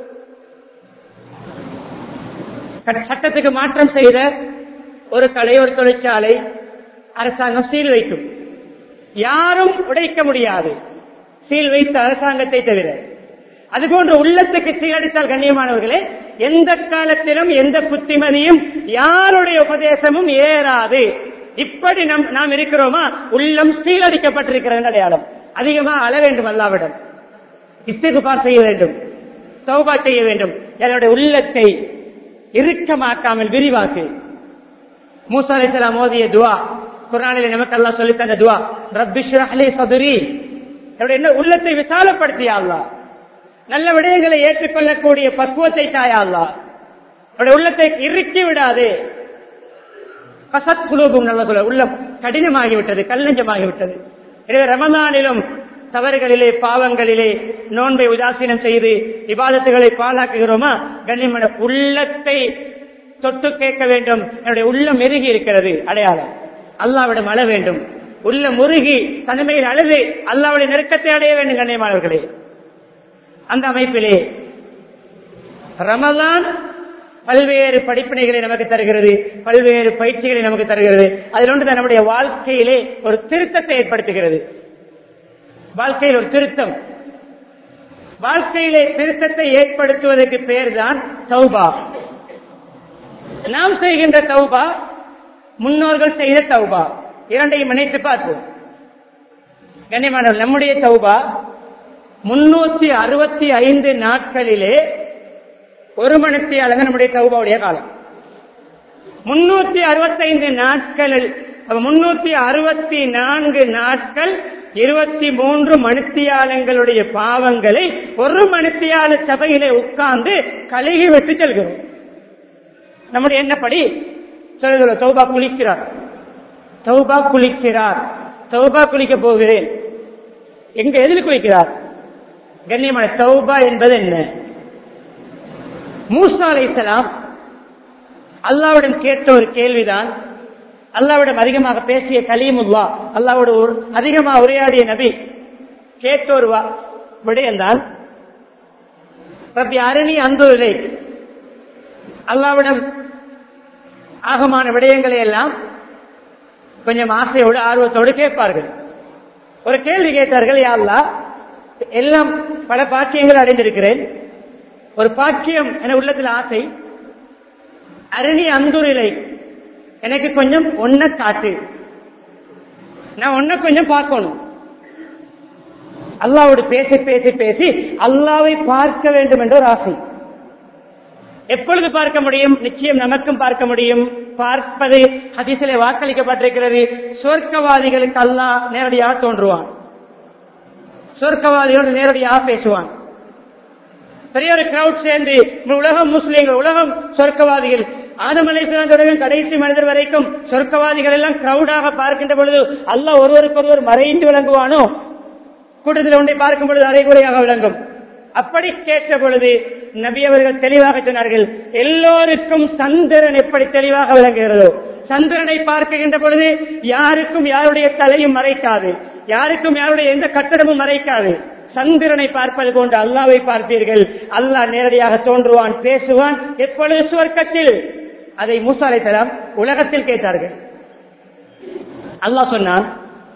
கட்- சட்டத்துக்கு மாற்றம் செய்த ஒரு கடை ஒரு தொழிற்சாலை அரசாங்கம் சீல் வைக்கும் யாரும் உடைக்க முடியாது சீல் வைத்த அரசாங்கத்தை தவிர அதுபோன்று உள்ளத்துக்கு சீரடித்தால் கண்ணியமானவர்களே எந்த காலத்திலும் எந்த புத்திமதியும் யாருடைய உபதேசமும் ஏறாது இப்படி நம் நாம் இருக்கிறோமா உள்ளம் சீரடிக்கப்பட்டிருக்கிறது அடையாளம் அதிகமா அழ வேண்டும் அல்லாவிடம் இஸ்திகுபார் செய்ய வேண்டும் தௌபா செய்ய வேண்டும் என்னுடைய உள்ளத்தை இறுக்கமாக்காமல் விரிவாக்கு மூசா அலைஹிஸ்ஸலாம் ஓதிய துவா குர்ஆனிலே நமக்கு அல்லாஹ் சொல்லி தந்த துவா ரப்பி ஷ்ரஹ் லி சதுரி என்னுடைய என்ன உள்ளத்தை விசாலப்படுத்தியா அல்லாஹ் நல்ல விடயங்களை ஏற்றுக்கொள்ளக்கூடிய பக்குவத்தை தாயா அல்லாஹ் என்னுடைய உள்ளத்தை இறுக்கி விடாதே கசத் குலூபும் நல்ல சொல்ல உள்ளம் கடினமாகிவிட்டது கல்லஞ்சமாகிவிட்டது எனவே ரமதானிலும் தவறுகளிலே பாவங்களிலே நோன்பை உதாசீனம் செய்து விவாதத்துகளை பாழாக்குகிறோமா கண்ணியமான உள்ளத்தை தொட்டு கேட்க வேண்டும் என்னுடைய உள்ளம் மெருகி இருக்கிறது அடையாளம் அல்லாவிடம் அழ வேண்டும் உள்ள முருகி தனிமையில் அழுது அல்லாவுடைய நெருக்கத்தை அடைய வேண்டும் கண்ணியமானவர்களே அந்த அமைப்பிலே ரமதான் பல்வேறு படிப்பினைகளை நமக்கு தருகிறது பல்வேறு பயிற்சிகளை நமக்கு தருகிறது அதில் ஒன்று நம்முடைய வாழ்க்கையிலே ஒரு திருத்தத்தை ஏற்படுத்துகிறது வாழ்க்கையில் ஒரு திருத்தம் வாழ்க்கையிலே திருத்தத்தை ஏற்படுத்துவதற்கு பேர் தான் தௌபா நாம் செய்கின்ற தௌபா முன்னோர்கள் செய்த தௌபா இரண்டையும் இணைத்து பார்ப்போம் கண்ணியமான நம்முடைய தௌபா முன்னூத்தி அறுபத்தி ஐந்து நாட்களிலே ஒரு மணித்தி அளவு நம்முடைய தௌபாவுடைய காலம் முன்னூத்தி அறுபத்தைந்து நாட்களில் முன்னூத்தி அறுபத்தி நான்கு நாட்கள் இருபத்தி மூன்று மணித்தியாலங்களுடைய பாவங்களை ஒரு மணித்தியால சபையிலே உட்கார்ந்து கழுகி விட்டு செல்கிறோம் நம்முடைய என்னப்படி சொல்லுகிற தௌபா குளிக்கிறார் தௌபா குளிக்கிறார் தௌபா குளிக்க போகிறேன் எங்க எதில் குளிக்கிறார் கண்ணியமான தௌபா என்பது என்ன மூசா அலைசலாம் அல்லாவிடம் கேட்ட ஒரு கேள்விதான் அல்லாவிடம் அதிகமாக பேசிய கலீமுல்லா அல்லாவோட ஒரு அதிகமாக உரையாடிய நபி கேட்ட ஒரு விடயம்தான் ரப்பி அரணி அந்தூரிலே அல்லாவிடம் ஆகமான விடயங்களை எல்லாம் கொஞ்சம் ஆசையோடு ஆர்வத்தோடு கேட்பார்கள் ஒரு கேள்வி கேட்டார்கள் யாழ்லா எல்லாம் பல பாக்கியங்கள் அடைந்திருக்கிறேன் ஒரு பாக்கியம் என உள்ளத்தில் ஆசை அரணி அந்தூரிலை எனக்கு கொஞ்சம் ஒன்ன காட்டு நான் ஒன்ன கொஞ்சம் பார்க்கணும் அல்லாவோடு பேசி பேசி பேசி அல்லாவை பார்க்க வேண்டும் என்ற ஒரு ஆசை எப்பொழுது பார்க்க முடியும் நிச்சயம் நமக்கும் பார்க்க முடியும் பார்ப்பது ஹதீசிலே வாக்களிக்கப்பட்டிருக்கிறது சொர்க்கவாதிகளுக்கு அல்லாஹ் நேரடியாக தோன்றுவான் சொர்க்கவாதிகளோடு நேரடியாக பேசுவான் பெரிய ஒரு கிரௌட் சேர்ந்து உலகம் முஸ்லீம்கள் உலகம் சொர்க்கவாதிகள் ஆதமலை தொடங்கும் கடைசி மனிதர் வரைக்கும் சொர்க்கவாதிகள் எல்லாம் கிரௌடாக பார்க்கின்ற பொழுது அல்லாஹ் ஒருவருக்கொருவர் மறைந்து விளங்குவானோ கூட்டத்தில் ஒன்றை பார்க்கும் பொழுது அரைகுறையாக விளங்கும் அப்படி கேட்ட பொழுது நபி அவர்கள் தெளிவாக சொன்னார்கள் எல்லோருக்கும் சந்திரன் எப்படி தெளிவாக விளங்குகிறதோ சந்திரனை பார்க்கின்ற பொழுது யாருக்கும் யாருடைய தலையும் மறைக்காது யாருக்கும் யாருடைய எந்த கட்டடமும் மறைக்காது சந்திரனை பார்ப்பது போன்று அல்லாவை பார்ப்பீர்கள் அல்லாஹ் நேரடியாக தோன்றுவான் பேசுவான் எப்பொழுது சுவர்க்கத்தில் அதை மூசாலை தலாம் உலகத்தில் கேட்டார்கள் அல்லாஹ் சொன்னான்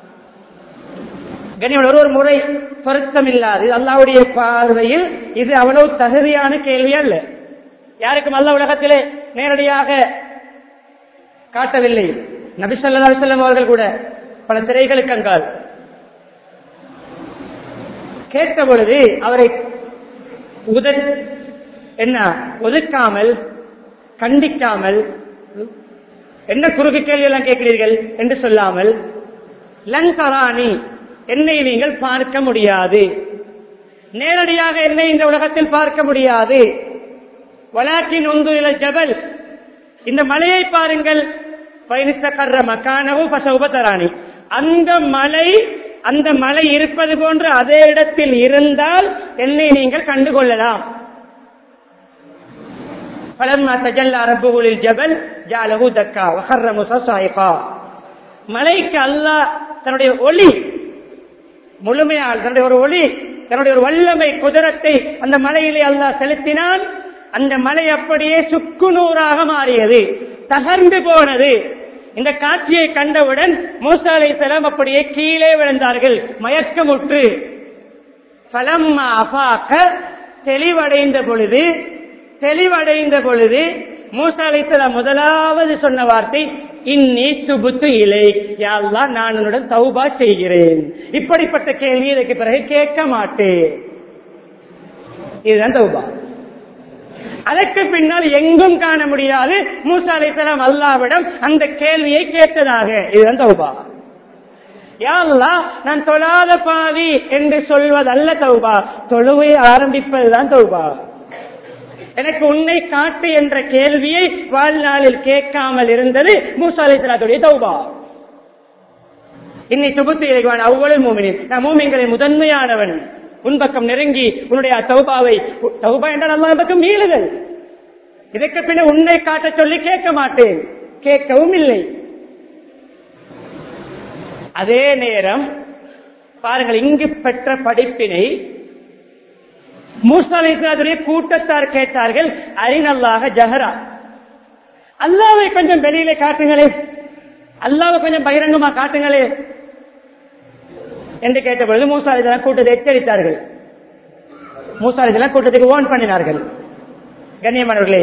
கனிவன் ஒரு ஒரு முறை பொருத்தம் இல்லாது அல்லாவுடைய பார்வையில் இது அவ்வளவு தகுதியான கேள்வி அல்ல யாருக்கும் அல்ல உலகத்திலே நேரடியாக காட்டவில்லை நபிசல்லா செல்லம் அவர்கள் கூட பல திரைகளுக்கு அங்கால் கேட்ட பொழுது அவரை உத என்ன ஒதுக்காமல் கண்டிக்காமல் என்ன குறுக்கு கேள்வி எல்லாம் கேட்கிறீர்கள் என்று சொல்லாமல் லங்கராணி என்னை நீங்கள் பார்க்க முடியாது நேரடியாக என்னை இந்த உலகத்தில் பார்க்க முடியாது வளாக்கின் ஒன்று ஜபல் இந்த மலையை பாருங்கள் பயணித்தக்கர்ற மக்கானவும் பசவுபதராணி அந்த மலை அந்த மலை இருப்பது போன்று அதே இடத்தில் இருந்தால் என்னை நீங்கள் கண்டுகொள்ளலாம் பலன்மா தஜல்லா ரப்புகளில் ஜபல் ஜாலகு தக்கா வஹர்ர முசாயிகா மலைக்கு அல்லாஹ் தன்னுடைய ஒளி முழுமையால் தன்னுடைய ஒரு ஒளி தன்னுடைய ஒரு வல்லமை குதிரத்தை அந்த மலையிலே அல்லாஹ் செலுத்தினால் அந்த மலை அப்படியே சுக்குநூறாக மாறியது தகர்ந்து போனது இந்த காட்சியை கண்டவுடன் மூசாலை செலம் அப்படியே கீழே விழுந்தார்கள் மயக்கமுற்று பலம் அபாக்க தெளிவடைந்த பொழுது தெளிவடைந்த பொழுது மூசாலை செலம் முதலாவது சொன்ன வார்த்தை இன்னி துபுத்து இலை யாழ்லா நான் உன்னுடன் தௌபா செய்கிறேன் இப்படிப்பட்ட கேள்வி இதற்கு பிறகு கேட்க மாட்டேன் இதுதான் தௌபா அதற்கு பின்னால் எங்கும் காண முடியாது மூசா அலைசலாம் அல்லாவிடம் அந்த கேள்வியை கேட்டதாக இதுதான் தௌபா யாழ்லா நான் தொழாத பாவி என்று சொல்வதல்ல தௌபா தொழுவை ஆரம்பிப்பதுதான் தௌபா எனக்கு உன்னை காட்டு என்ற கேள்வியை வாழ்நாளில் கேட்காமல் இருந்தது மூசா அலைசலாத்துடைய தௌபா இன்னை துபுத்து இறைவான் அவ்வளவு மூமினின் நான் மூமின்களின் முதன்மையானவன் உன் பக்கம் நெருங்கி உன்னுடைய தௌபாவை தௌபா என்றால் அல்லாஹ் பக்கம் மீளுதல் இதற்கு பின்ன உன்னை காட்ட சொல்லி கேட்க மாட்டேன் கேட்கவும் இல்லை அதே நேரம் பாருங்கள் இங்கு பெற்ற படிப்பினை மூசா அலிஸ்லாத்துடைய கூட்டத்தார் கேட்டார்கள் அரிநல்லாக ஜஹரா அல்லாவை கொஞ்சம் வெளியில காட்டுங்களே அல்லாவை கொஞ்சம் பகிரங்கமா காட்டுங்களே என்று கேட்டபொழுது மூசா அலிஸ்லாம் கூட்டத்தை எச்சரித்தார்கள் மூசா அலிஸ்லாம் கூட்டத்துக்கு ஓன் பண்ணினார்கள் கண்ணியமானவர்களே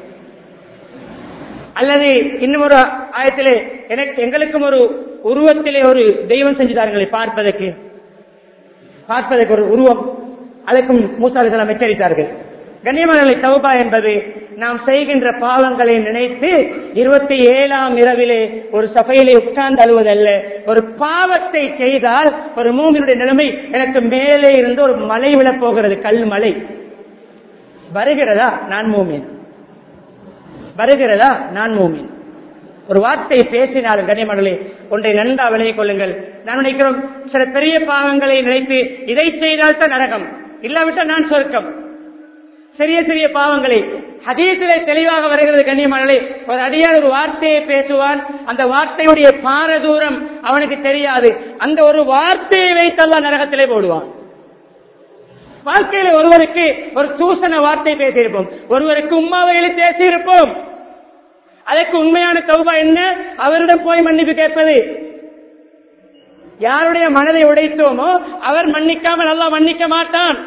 அல்லது இன்னும் ஒரு ஆயத்திலே எனக்கு எங்களுக்கும் ஒரு உருவத்திலே ஒரு தெய்வம் செஞ்சுதார்களே பார்ப்பதற்கு பார்ப்பதற்கு ஒரு உருவம் அதற்கும் மூசாலிசலாம் எச்சரித்தார்கள் கண்ணியமானவர்களை தௌபா என்பது நாம் செய்கின்ற பாவங்களை நினைத்து இருபத்தி ஏழாம் இரவிலே ஒரு சபையிலே உட்கார்ந்து அழுவதல்ல ஒரு பாவத்தை செய்தால் ஒரு மூமினுடைய நிலைமை எனக்கு மேலே இருந்து ஒரு மலை விழப் போகிறது கல் மலை வருகிறதா நான் மூமின் வருகிறதா நான் மூமின் ஒரு வார்த்தை பேசினாலும் கண்ணியமகளே ஒன்றை நன்றா விளைய கொள்ளுங்கள் நான் நினைக்கிறோம் சில பெரிய பாவங்களை நினைத்து இதை செய்தால் தான் நரகம் இல்லாவிட்டால் நான் சொர்க்கம் சிறிய சிறிய பாவங்களை ஹதீசிலே தெளிவாக வருகிறது கண்ணியமகளே ஒரு அடியார் ஒரு வார்த்தையை பேசுவான் அந்த வார்த்தையுடைய பாரதூரம் அவனுக்கு தெரியாது அந்த ஒரு வார்த்தையை வைத்தெல்லாம் நரகத்திலே போடுவான் வாழ்க்கையில ஒருவருக்கு ஒரு தூசண வார்த்தை பேசியிருப்போம் ஒருவருக்கு உம்மாவையில பேசியிருப்போம் அதற்கு உண்மையான தௌபா என்ன அவரிடம் போய் மன்னிப்பு கேட்பது யாருடைய மனதை உடைத்தோமோ அவர் மன்னிக்காமல் நல்லா மன்னிக்க மாட்டான்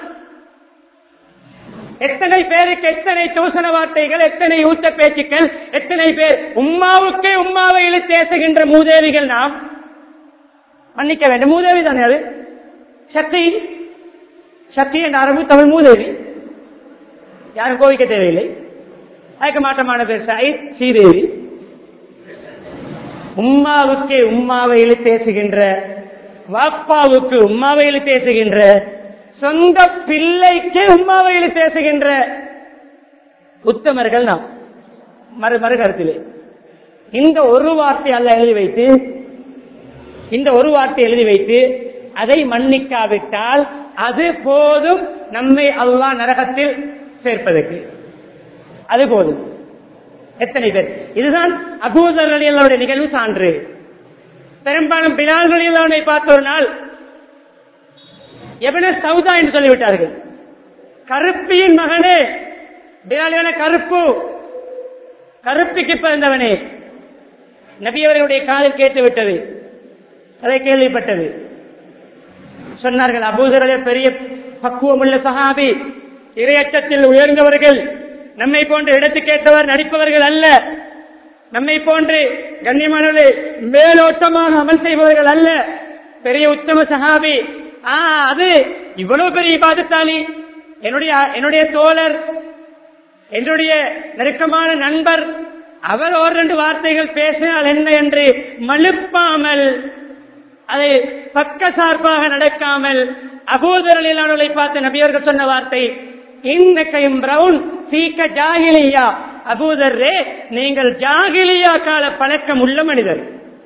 எத்தனை பேருக்கு எத்தனை தூசண வார்த்தைகள் எத்தனை ஊத்த பேச்சுக்கள் எத்தனை பேர் உம்மாவுக்கே உம்மாவை இழுத்து பேசுகின்ற மூதேவிகள் நாம் மன்னிக்க வேண்டும் மூதேவி தானே அது சக்தி சக்தி என்ற அரபு தமிழ் மூதேவி யாரும் கோவிக்க தேவையில்லை அதுக்கு மாற்றமான பேர் சாய் ஸ்ரீதேவி உம்மாவுக்கே உம்மாவை பேசுகின்ற வாப்பாவுக்கு உம்மாவை பேசுகின்ற சொந்த பிள்ளைக்கு உம்மாவை பேசுகின்ற உத்தமர்கள் நாம் மறு மறுகருத்திலே இந்த ஒரு வார்த்தை அல்ல எழுதி வைத்து இந்த ஒரு வார்த்தை எழுதி வைத்து அதை மன்னிக்காவிட்டால் அது போதும் நம்மை அல்லாஹ் நரகத்தில் சேர்ப்பதற்கு அது போதும் எத்தனை பேர் இதுதான் அபூதர் அலியல்லாவுடைய நிகழ்வு சான்று பெரும்பாலும் பிலால் அலியல்லாவை பார்த்த ஒரு நாள் எவன சவுதா என்று சொல்லிவிட்டார்கள் கருப்பியின் மகனே பிலாலியான கருப்பு கருப்பிக்கு பிறந்தவனே நபி அவர்களுடைய காதில் கேட்டு விட்டது அதை கேள்விப்பட்டது சொன்னார்கள் அபூதரே பெரிய பக்குவமுள்ள சஹாபி இரையச்சத்தில் உயர்ந்தவர்கள் நம்மை போன்று இடத்து கேட்டவர் நடிப்பவர்கள் அல்ல நம்மை போன்று கண்ணியமானவர்களே மேலோட்டமாக அமல் செய்பவர்கள் அல்ல பெரிய உத்தம சஹாபி ஆ அது இவ்வளவு பெரிய பாதத்தாளி என்னுடைய என்னுடைய தோழர் என்னுடைய நெருக்கமான நண்பர் அவர் ஒரு ரெண்டு வார்த்தைகள் பேசினால் என்ன என்று மழுப்பாமல் அதை பக்க சார்பாக நடக்காமல் அபூதரலிலானவர்களை பார்த்து நபியவர்கள் சொன்ன வார்த்தை இந்த கையும் பிரவுன் சீக்க ஜாகிலியா அபூதர்ரே நீங்கள் ஜாகிலியா கால பழக்கம் உள்ள மனிதர்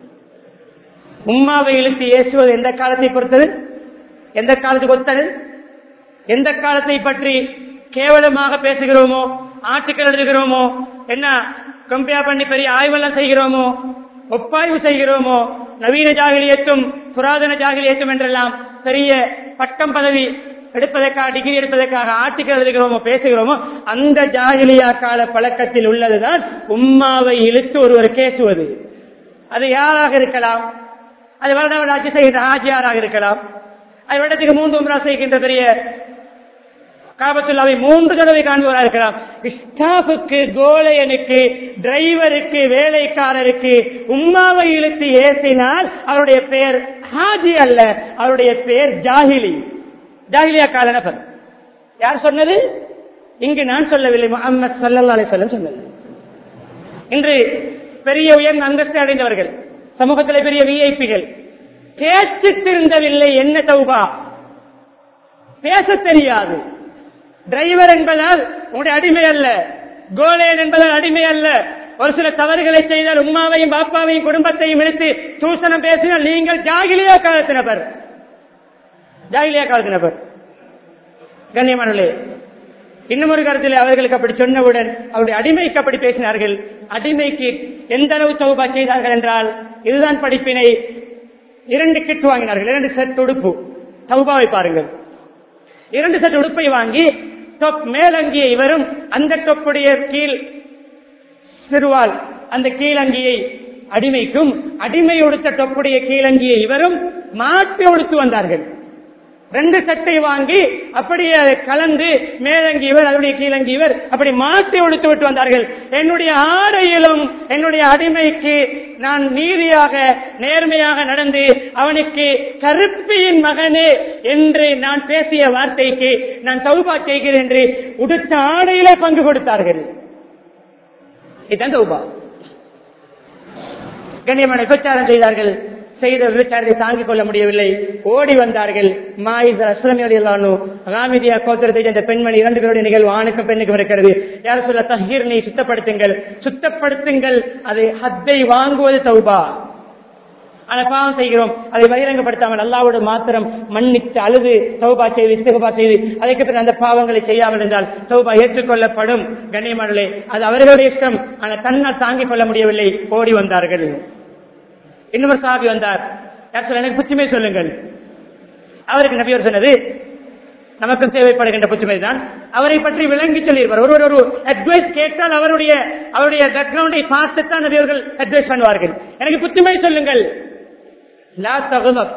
உம்மாவை இழுத்து ஏசுவது எந்த காலத்தை பொறுத்தது எந்த காலத்துக்கு ஒத்தது எந்த காலத்தை பற்றி கேவலமாக பேசுகிறோமோ ஆட்டுக்கள் எழுதுகிறோமோ என்ன கம்பேர் பண்ணி பெரிய ஆய்வெல்லாம் செய்கிறோமோ ஒப்பாய்வு செய்கிறோமோ நவீன ஜாகிலியத்தும் புராதன ஜாகிலியத்தும் என்றெல்லாம் பெரிய பட்டம் பதவி எடுப்பதற்காக டிகிரி எடுப்பதற்காக ஆட்டுக்கள் எழுதுகிறோமோ பேசுகிறோமோ அந்த ஜாகிலியா கால பழக்கத்தில் உள்ளதுதான் உம்மாவை இழுத்து ஒருவர் கேசுவது அது யாராக இருக்கலாம் அது வருடம் ஆட்சி செய்கின்ற ஆட்சியாராக இருக்கலாம் அது வருடத்துக்கு மூன்று உம்ரா செய்கின்ற பெரிய காபத்துல்லாவை மூன்று தடவை காண்பவராக இருக்கலாம் ஸ்டாஃபுக்கு கோலையனுக்கு டிரைவருக்கு வேலைக்காரருக்கு உம்மாவை இழுத்து ஏசினால் அவருடைய பெயர் ஹாஜி அல்ல அவருடைய பெயர் ஜாகிலி ஜாகிலியா கால நபர் யார் சொன்னது இங்கு நான் சொல்லவில்லை முகமது சல்லா அலிசல்லம் சொன்னது இன்று பெரிய உயர்ந்த அந்தஸ்து அடைந்தவர்கள் சமூகத்தில் பெரிய விஐபிகள் பேச்சு திருந்தவில்லை என்ன தௌபா பேச தெரியாது டிரைவர் என்பதால் உங்களுடைய அடிமை அல்ல கோலேன் என்பதால் அடிமை அல்ல ஒரு சில தவறுகளை செய்தால் உம்மாவையும் பாப்பாவையும் குடும்பத்தையும் இழுத்து தூசணம் பேசினால் நீங்கள் ஜாகிலியா காலத்து நபர் ஜாகிலியா காலத்து நபர் கண்ணியமானே இன்னும் ஒரு கருத்தில் அவர்களுக்கு அப்படி சொன்னவுடன் அவருடைய அடிமைக்கு அப்படி பேசினார்கள் அடிமைக்கு எந்த அளவு சௌபா செய்தார்கள் என்றால் இதுதான் படிப்பினை இரண்டு கிட் வாங்கினார்கள் இரண்டு செட் உடுப்பு சௌபாவை பாருங்கள் இரண்டு செட் உடுப்பை வாங்கி டொப் மேலங்கியை இவரும் அந்த டொப்புடைய கீழ் சிறுவால் அந்த கீழங்கியை அடிமைக்கும் அடிமை உடுத்த டொப்புடைய கீழங்கியை இவரும் மாற்றி உடுத்து வந்தார்கள் ரெண்டு சட்டை வாங்கி அப்படியே அதை கலந்து மேலங்கி இவர் அதனுடைய கீழங்கி இவர் அப்படி மாற்றி உடுத்து விட்டு வந்தார்கள் என்னுடைய ஆடையிலும் என்னுடைய அடிமைக்கு நான் நீதியாக நேர்மையாக நடந்து அவனுக்கு கருப்பியின் மகனே என்று நான் பேசிய வார்த்தைக்கு நான் தௌபா செய்கிறேன் என்று உடுத்த ஆடையிலே பங்கு கொடுத்தார்கள் இதுதான் தௌபா கண்ணியமான விபச்சாரம் செய்தார்கள் செய்த விபச்சாரத்தை தாங்கிக் கொள்ள முடியவில்லை ஓடி வந்தார்கள் மாயிஸ் அஸ்லமியானு ராமிதியா கோத்திரத்தை சேர்ந்த பெண்மணி இரண்டு பேருடைய நிகழ்வு ஆணுக்கும் பெண்ணுக்கும் இருக்கிறது யார் சொல்ல தஹீர் நீ சுத்தப்படுத்துங்கள் சுத்தப்படுத்துங்கள் அது ஹத்தை வாங்குவது தௌபா ஆனா பாவம் செய்கிறோம் அதை பகிரங்கப்படுத்தாமல் அல்லாவோடு மாத்திரம் மன்னித்து அழுது சௌபா செய்து இஸ்திகபா செய்து அதுக்கு பிறகு அந்த பாவங்களை செய்யாமல் இருந்தால் சௌபா ஏற்றுக்கொள்ளப்படும் கண்ணியமானே அது அவர்களுடைய இஷ்டம் ஆனால் தன்னால் தாங்கிக் கொள்ள முடியவில்லை ஓடி வந்தார்கள் இன்னொரு சாபி வந்தார் யார் சொல்ல எனக்கு புத்திமை சொல்லுங்கள் அவருக்கு நபியோர் சொன்னது நமக்கும் தேவைப்படுகின்ற புத்திமை தான் அவரை பற்றி விளங்கி சொல்லியிருப்பார் ஒருவர் ஒரு அட்வைஸ் கேட்டால் அவருடைய அவருடைய பேக்ரவுண்டை பார்த்துத்தான் நபியவர்கள் அட்வைஸ் பண்ணுவார்கள் எனக்கு புத்திமை சொல்லுங்கள் லா தகுதப்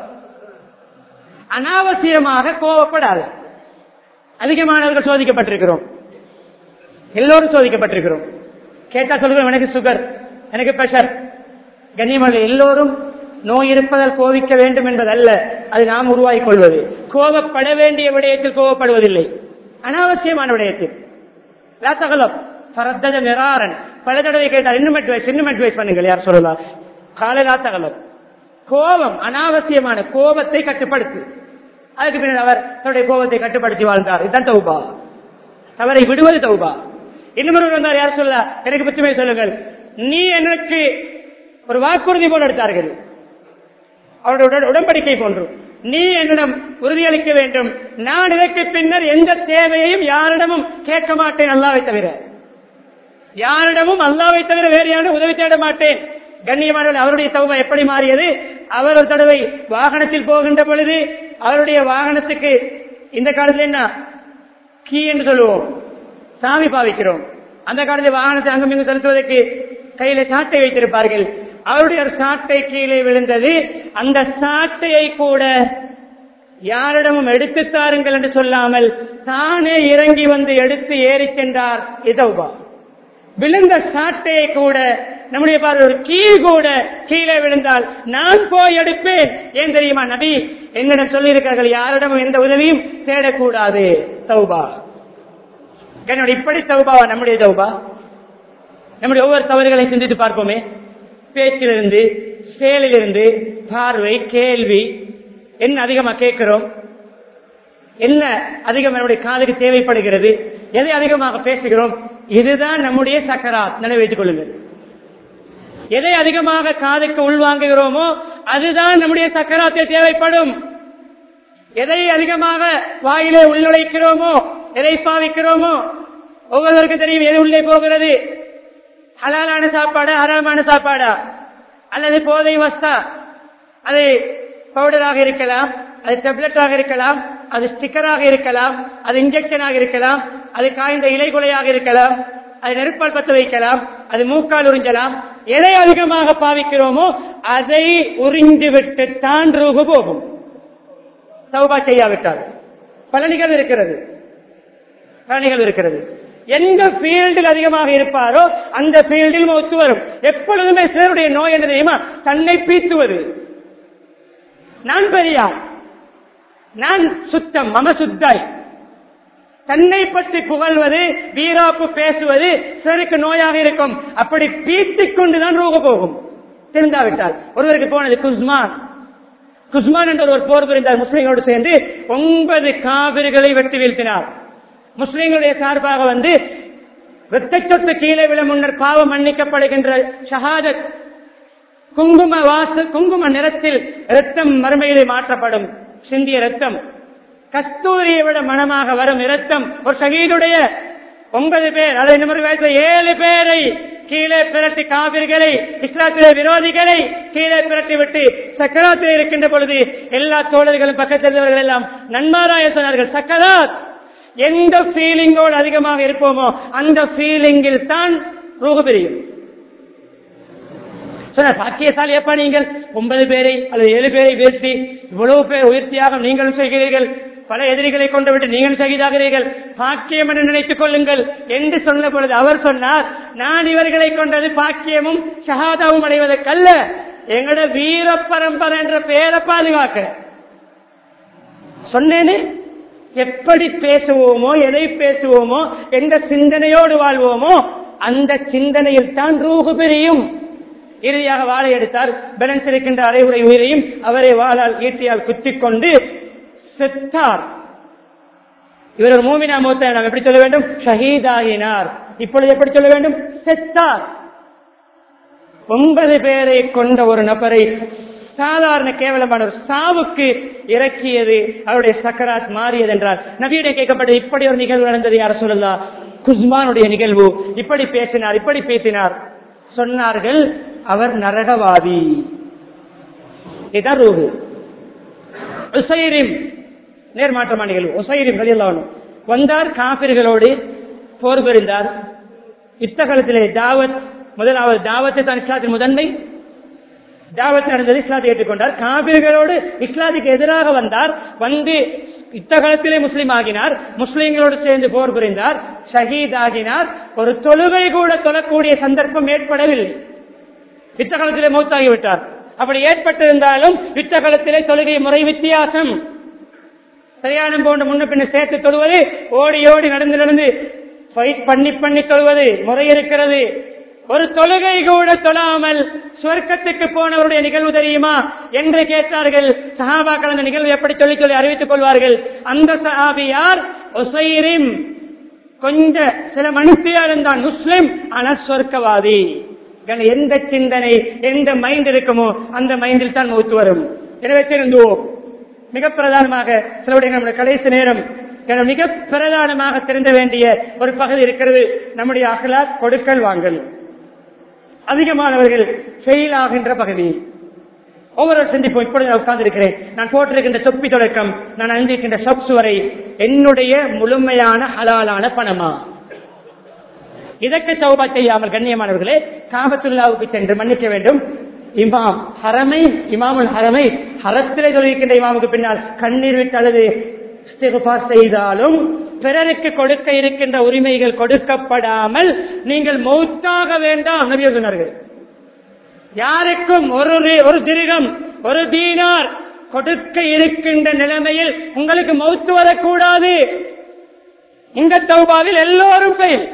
அனாவசியமாக கோவப்படாது அதிகமானவர்கள் சோதிக்கப்பட்டிருக்கிறோம் எல்லோரும் சோதிக்கப்பட்டிருக்கிறோம் கேட்டா சொல்லுவோம் எனக்கு சுகர் எனக்கு பிரஷர் கண்ணியமல்ல எல்லோரும் நோய் இருப்பதால் கோவிக்க வேண்டும் என்பதல்ல அது நாம் உருவாக்கிக் கொள்வது கோபப்பட வேண்டிய விடயத்தில் கோபப்படுவதில்லை அனாவசியமான விடயத்தில் தகலம் பரத்தத நிராரன் பல தடவை கேட்டால் இன்னும் அட்வைஸ் இன்னும் அட்வைஸ் பண்ணுங்கள் யார் சொல்லலாம் காலையிலா தகலம் கோபம் அனாவசியமான கோபத்தை கட்டுப்படுத்து அதுக்கு பின்னர் அவர் தன்னுடைய கோபத்தை கட்டுப்படுத்தி வாழ்ந்தார் இதுதான் தௌபா தவறை விடுவது தௌபா இன்னொரு வந்தார் யார் சொல்ல எனக்கு பற்றுமை சொல்லுங்கள் நீ எனக்கு ஒரு வாக்குறுதி போல எடுத்தார்கள் அவருடைய உடன்படிக்கை போன்று நீ என்னிடம் உறுதியளிக்க வேண்டும் நான் இதற்கு பின்னர் எந்த தேவையையும் யாரிடமும் கேட்க மாட்டேன் அல்லாவை தவிர யாரிடமும் அல்லாவை தவிர வேறு யாரும் உதவி தேட மாட்டேன் கண்ணியமான அவருடைய தௌபா எப்படி மாறியது அவர் ஒரு தடவை வாகனத்தில் போகின்ற பொழுது அவருடைய வாகனத்துக்கு இந்த காலத்தில் என்ன கீ என்று சொல்லுவோம் சாமி பாவிக்கிறோம் அந்த காலத்தில் வாகனத்தை அங்கும் இங்கும் செலுத்துவதற்கு கையில சாட்டை வைத்திருப்பார்கள் அவருடைய ஒரு சாட்டை கீழே விழுந்தது அந்த சாட்டையை கூட யாரிடமும் எடுத்து தாருங்கள் என்று சொல்லாமல் தானே இறங்கி வந்து எடுத்து ஏறி சென்றார் இதௌபா விழுந்த சாட்டையை கூட நம்முடைய பார்வை ஒரு கீ கூட கீழே விழுந்தால் நான் போய் எடுப்பேன் ஏன் தெரியுமா நபி என்னிடம் சொல்லியிருக்கார்கள் யாரிடமும் எந்த உதவியும் தேடக்கூடாது தௌபா என்னோட இப்படி தௌபாவா நம்முடைய தௌபா நம்முடைய ஒவ்வொரு தவறுகளை சிந்தித்து பார்ப்போமே பேச்சிலிருந்து செயலிலிருந்து பார்வை கேள்வி என்ன அதிகமா கேட்கிறோம் என்ன அதிகம் நம்முடைய காதுக்கு தேவைப்படுகிறது எதை அதிகமாக பேசுகிறோம் இதுதான் நம்முடைய சக்கராத் நினைவைத்துக் கொள்ளுங்கள் எதை அதிகமாக காதுக்கு உள்வாங்குகிறோமோ அதுதான் நம்முடைய சக்கராத்தில் தேவைப்படும் எதை அதிகமாக வாயிலே உள்நுழைக்கிறோமோ எதை பாவிக்கிறோமோ ஒவ்வொருவருக்கும் தெரியும் எது உள்ளே போகிறது ஹலாலான சாப்பாடா ஹராமான சாப்பாடா அல்லது போதை வஸ்தா அது பவுடராக இருக்கலாம் அது டெப்லெட்டாக இருக்கலாம் அது ஸ்டிக்கராக இருக்கலாம் அது இன்ஜெக்ஷனாக இருக்கலாம் அது காய்ந்த இலைகுலையாக இருக்கலாம் அது நெருப்பால் பத்த வைக்கலாம் அது மூக்கால் உறிஞ்சலாம் எதை அதிகமாக பாவிக்கிறோமோ அதை உறிஞ்சு விட்டுத்தான் ரூபு போகும் சௌபா செய்யாவிட்டால் பலனிகள் இருக்கிறது பலனிகள் இருக்கிறது எந்த ஃபீல்டில் அதிகமாக இருப்பாரோ அந்த ஃபீல்டில் ஒத்து வரும் எப்பொழுதுமே சிலருடைய நோய் என்ன தெரியுமா தன்னை பீத்துவது நான் பெரியார் நான் சுத்தம் மம சுத்தாய் தன்னை பற்றி புகழ்வது வீராப்பு பேசுவது சிலருக்கு நோயாக இருக்கும் அப்படி பீத்திக் கொண்டுதான் ரோக போகும் தெரிந்தாவிட்டால் ஒருவருக்கு போனது குஸ்மான் குஸ்மான் என்ற ஒரு போர் புரிந்தார் முஸ்லிம்களோடு சேர்ந்து ஒன்பது காவிரிகளை வெட்டி வீழ்த்தினார் முஸ்லிம்களுடைய சார்பாக வந்து வெத்த சொட்டு கீழே விழ முன்னர் பாவம் மன்னிக்கப்படுகின்ற ஷஹாதத் குங்கும வாச குங்கும நிறத்தில் இரத்தம் மறுமையிலே மாற்றப்படும் சிந்திய ரத்தம் கஸ்தூரியை விட மனமாக வரும் இரத்தம் ஒரு சகீதுடைய ஒன்பது பேர் அதை நிமிட வயசுல ஏழு பேரை கீழே பிரட்டி காவிர்களை இஸ்லாத்திலே விரோதிகளை கீழே பிரட்டி விட்டு சக்கராத்தில் இருக்கின்ற பொழுது எல்லா தோழர்களும் பக்கத்தில் இருந்தவர்கள் எல்லாம் நன்மாராய சொன்னார்கள் சக்கராத் எந்த ஃபீலிங்கோடு அதிகமாக இருப்போமோ அந்த ஃபீலிங்கில் தான் ரூகு பிரியும் சொன்னார் பாக்கியசாலி எப்ப நீங்கள் ஒன்பது பேரை அல்லது ஏழு பேரை வீழ்த்தி இவ்வளவு பேர் உயர்த்தியாக நீங்களும் செய்கிறீர்கள் பல எதிரிகளை கொண்டு விட்டு நீங்கள் செய்தாகிறீர்கள் பாக்கியம் என்று நினைத்துக் கொள்ளுங்கள் என்று சொன்ன பொழுது அவர் சொன்னார் நான் இவர்களை கொண்டது பாக்கியமும் ஷஹாதாவும் அடைவதற்கல்ல எங்களோட வீர பரம்பரை என்ற பெயரை பாதுகாக்க சொன்னேனே எப்படி பேசுவோமோ எதை பேசுவோமோ எந்த சிந்தனையோடு வாழ்வோமோ அந்த சிந்தனையில் தான் ரூகு பிரியும் இறுதியாக வாழை எடுத்தார் பேலன்ஸ் இருக்கின்ற அரைவுரை உயிரையும் அவரை வாழால் ஈட்டியால் குத்திக் கொண்டு செத்தார் இவர் ஒரு மூமினா மூத்த நாம் எப்படி சொல்ல வேண்டும் ஷஹீதாகினார் இப்பொழுது எப்படி சொல்ல வேண்டும் செத்தார் ஒன்பது பேரை கொண்ட ஒரு நபரை சாதாரண கேவலமான ஒரு சாவுக்கு இறக்கியது அவருடைய சக்கராத் மாறியது என்றால் நபியிட கேட்கப்பட்டது இப்படி ஒரு நிகழ்வு நடந்தது யார சொல்லலாம் குஸ்மானுடைய நிகழ்வு இப்படி பேசினார் இப்படி பேசினார் சொன்னார்கள் அவர் நரகவாதி இதான் ரூஹு உசைரிம் நேர்மாற்றமான நிகழ்வு உசைரிம் கலியல்லாவன் வந்தார் காபிர்களோடு போர் புரிந்தார் இத்தகலத்திலே தாவத் முதலாவது தாவத்தை தான் இஸ்லாத்தின் முதன்மை தாவத் நடந்தது இஸ்லாத்தை ஏற்றுக்கொண்டார் காபிர்களோடு இஸ்லாத்துக்கு எதிராக வந்தார் வந்து இத்தகலத்திலே முஸ்லீம் ஆகினார் முஸ்லீம்களோடு சேர்ந்து போர் புரிந்தார் ஷஹீத் ஆகினார் ஒரு தொழுகை கூட தொழக்கூடிய சந்தர்ப்பம் ஏற்படவில்லை இத்தகலத்திலே மூத்தாகிவிட்டார் அப்படி ஏற்பட்டிருந்தாலும் யுத்தகலத்திலே தொழுகை முறை வித்தியாசம் சரியானம் போன்ற முன்ன பின்ன சேர்த்து தொழுவது ஓடி ஓடி நடந்து நடந்து ஃபைட் பண்ணி பண்ணி தொழுவது முறை இருக்கிறது ஒரு தொழுகை கூட தொழாமல் சுவர்க்கத்துக்கு போனவருடைய நிகழ்வு தெரியுமா என்று கேட்டார்கள் சஹாபாக்கள் அந்த நிகழ்வு எப்படி சொல்லி சொல்லி அறிவித்துக் கொள்வார்கள் அந்த சஹாபியார் ஒசைரிம் கொஞ்ச சில மனுஷியாலும் தான் முஸ்லிம் ஆனால் சொர்க்கவாதி எந்த சிந்தனை எந்த மைண்ட் இருக்குமோ அந்த மைண்டில் தான் மூத்து வரும் எனவே திருந்துவோம் மிக பிரதானமாக சிலருடைய நம்முடைய கடைசி நேரம் மிக பிரதானமாக திருந்த வேண்டிய ஒரு பகுதி இருக்கிறது நம்முடைய அகலா கொடுக்கல் வாங்கல் அதிகமானவர்கள் ஃபெயில் ஆகின்ற பகுதி ஒவ்வொரு சிந்திப்போம் இப்பொழுது நான் உட்கார்ந்து இருக்கிறேன் நான் போட்டிருக்கின்ற தொப்பி தொடக்கம் நான் அணிந்திருக்கின்ற சொப்ஸ் வரை என்னுடைய முழுமையான ஹலாலான பணமா இதற்கு சௌபா செய்யாமல் கண்ணியமானவர்களே காபத்துல்லாவுக்கு சென்று மன்னிக்க வேண்டும் இமாம் ஹரமை இமாமுல் ஹரமை ஹரத்திலே தொழில்கின்ற இமாமுக்கு பின்னால் கண்ணீர் விட்டு அழுது இஸ்திகுபார் செய்தாலும் பிறருக்கு கொடுக்க இருக்கின்ற உரிமைகள் கொடுக்கப்படாமல் நீங்கள் மௌத்தாக வேண்டாம் நபிய சொன்னார்கள் யாருக்கும் ஒரு ஒரு திருகம் ஒரு தீனார் கொடுக்க இருக்கின்ற நிலைமையில் உங்களுக்கு மௌத்து வரக்கூடாது இந்த தௌபாவில் எல்லோரும் பெயில்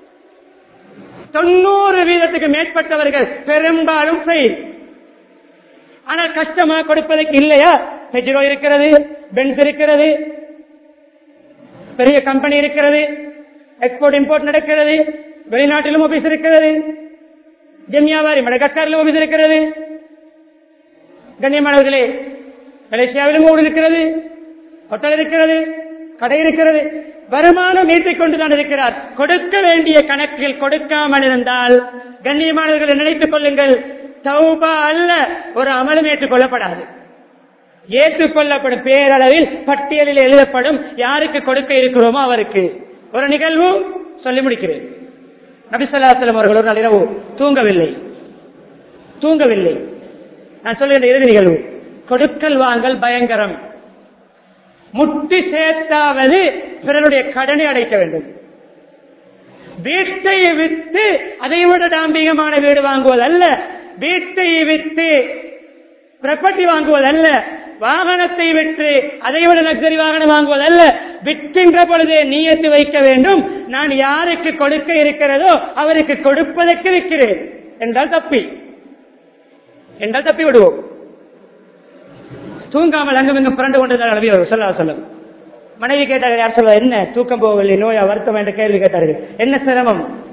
தொண்ணூறு வீதத்துக்கு மேற்பட்டவர்கள் பெரும்பாலும் ஃபெயில் ஆனால் கஷ்டமா கொடுப்பதற்கு இல்லையா பெஜ்ரோ இருக்கிறது பென்ஸ் இருக்கிறது பெரிய கம்பெனி இருக்கிறது எக்ஸ்போர்ட் இம்போர்ட் நடக்கிறது வெளிநாட்டிலும் ஆபீஸ் இருக்கிறது ஜெமியாவாரி மடகாஸ்காரிலும் ஆபீஸ் இருக்கிறது கண்ணியமானவர்களே மலேசியாவிலும் ஊர் இருக்கிறது ஹோட்டல் இருக்கிறது கடை இருக்கிறது வருமானம் ஈட்டிக் கொண்டுதான் இருக்கிறார் கொடுக்க வேண்டிய கணக்கில் கொடுக்காமல் இருந்தால் கண்ணியமானவர்களை நினைத்துக் கொள்ளுங்கள் தௌபா அல்ல ஒரு அமலும் ஏற்றுக்கொள்ளப்படாது ஏற்றுக்கொள்ளப்படும் பேரளவில் பட்டியலில் எழுதப்படும் யாருக்கு கொடுக்க இருக்கிறோமோ அவருக்கு ஒரு நிகழ்வு சொல்லி முடிக்கிறேன் நபிசல்லாசலம் அவர்கள் ஒரு நாள் இரவு தூங்கவில்லை தூங்கவில்லை நான் சொல்லுகின்ற இறுதி நிகழ்வு கொடுக்கல் வாங்கல் பயங்கரம் முட்டி சேர்த்தாவது பிறருடைய கடனை அடைக்க வேண்டும் வீட்டை வித்து அதை விட டாம்பிகமான வீடு வாங்குவதல்ல வீட்டை வித்து ப்ராப்பர்ட்டி வாங்குவதல்ல வாகனத்தை விற்று அதை விட லக்ஸரி வாகனம் வாங்குவதல்ல விற்கின்ற பொழுதே நீயத்து வைக்க வேண்டும் நான் யாருக்கு கொடுக்க இருக்கிறதோ அவருக்கு கொடுப்பதற்கு இருக்கிறேன் என்றால் தப்பி என்றால் தப்பி விடுவோம் தூங்காமல் அங்கும் இங்கும் புரண்டு கொண்டு சொல்ல சொல்லும் மனைவி கேட்டார்கள் யார் சொல்ல என்ன தூக்கம் போகவில்லை நோயா வருத்தம் என்ற கேள்வி கேட்டார்கள் என்ன சிரமம்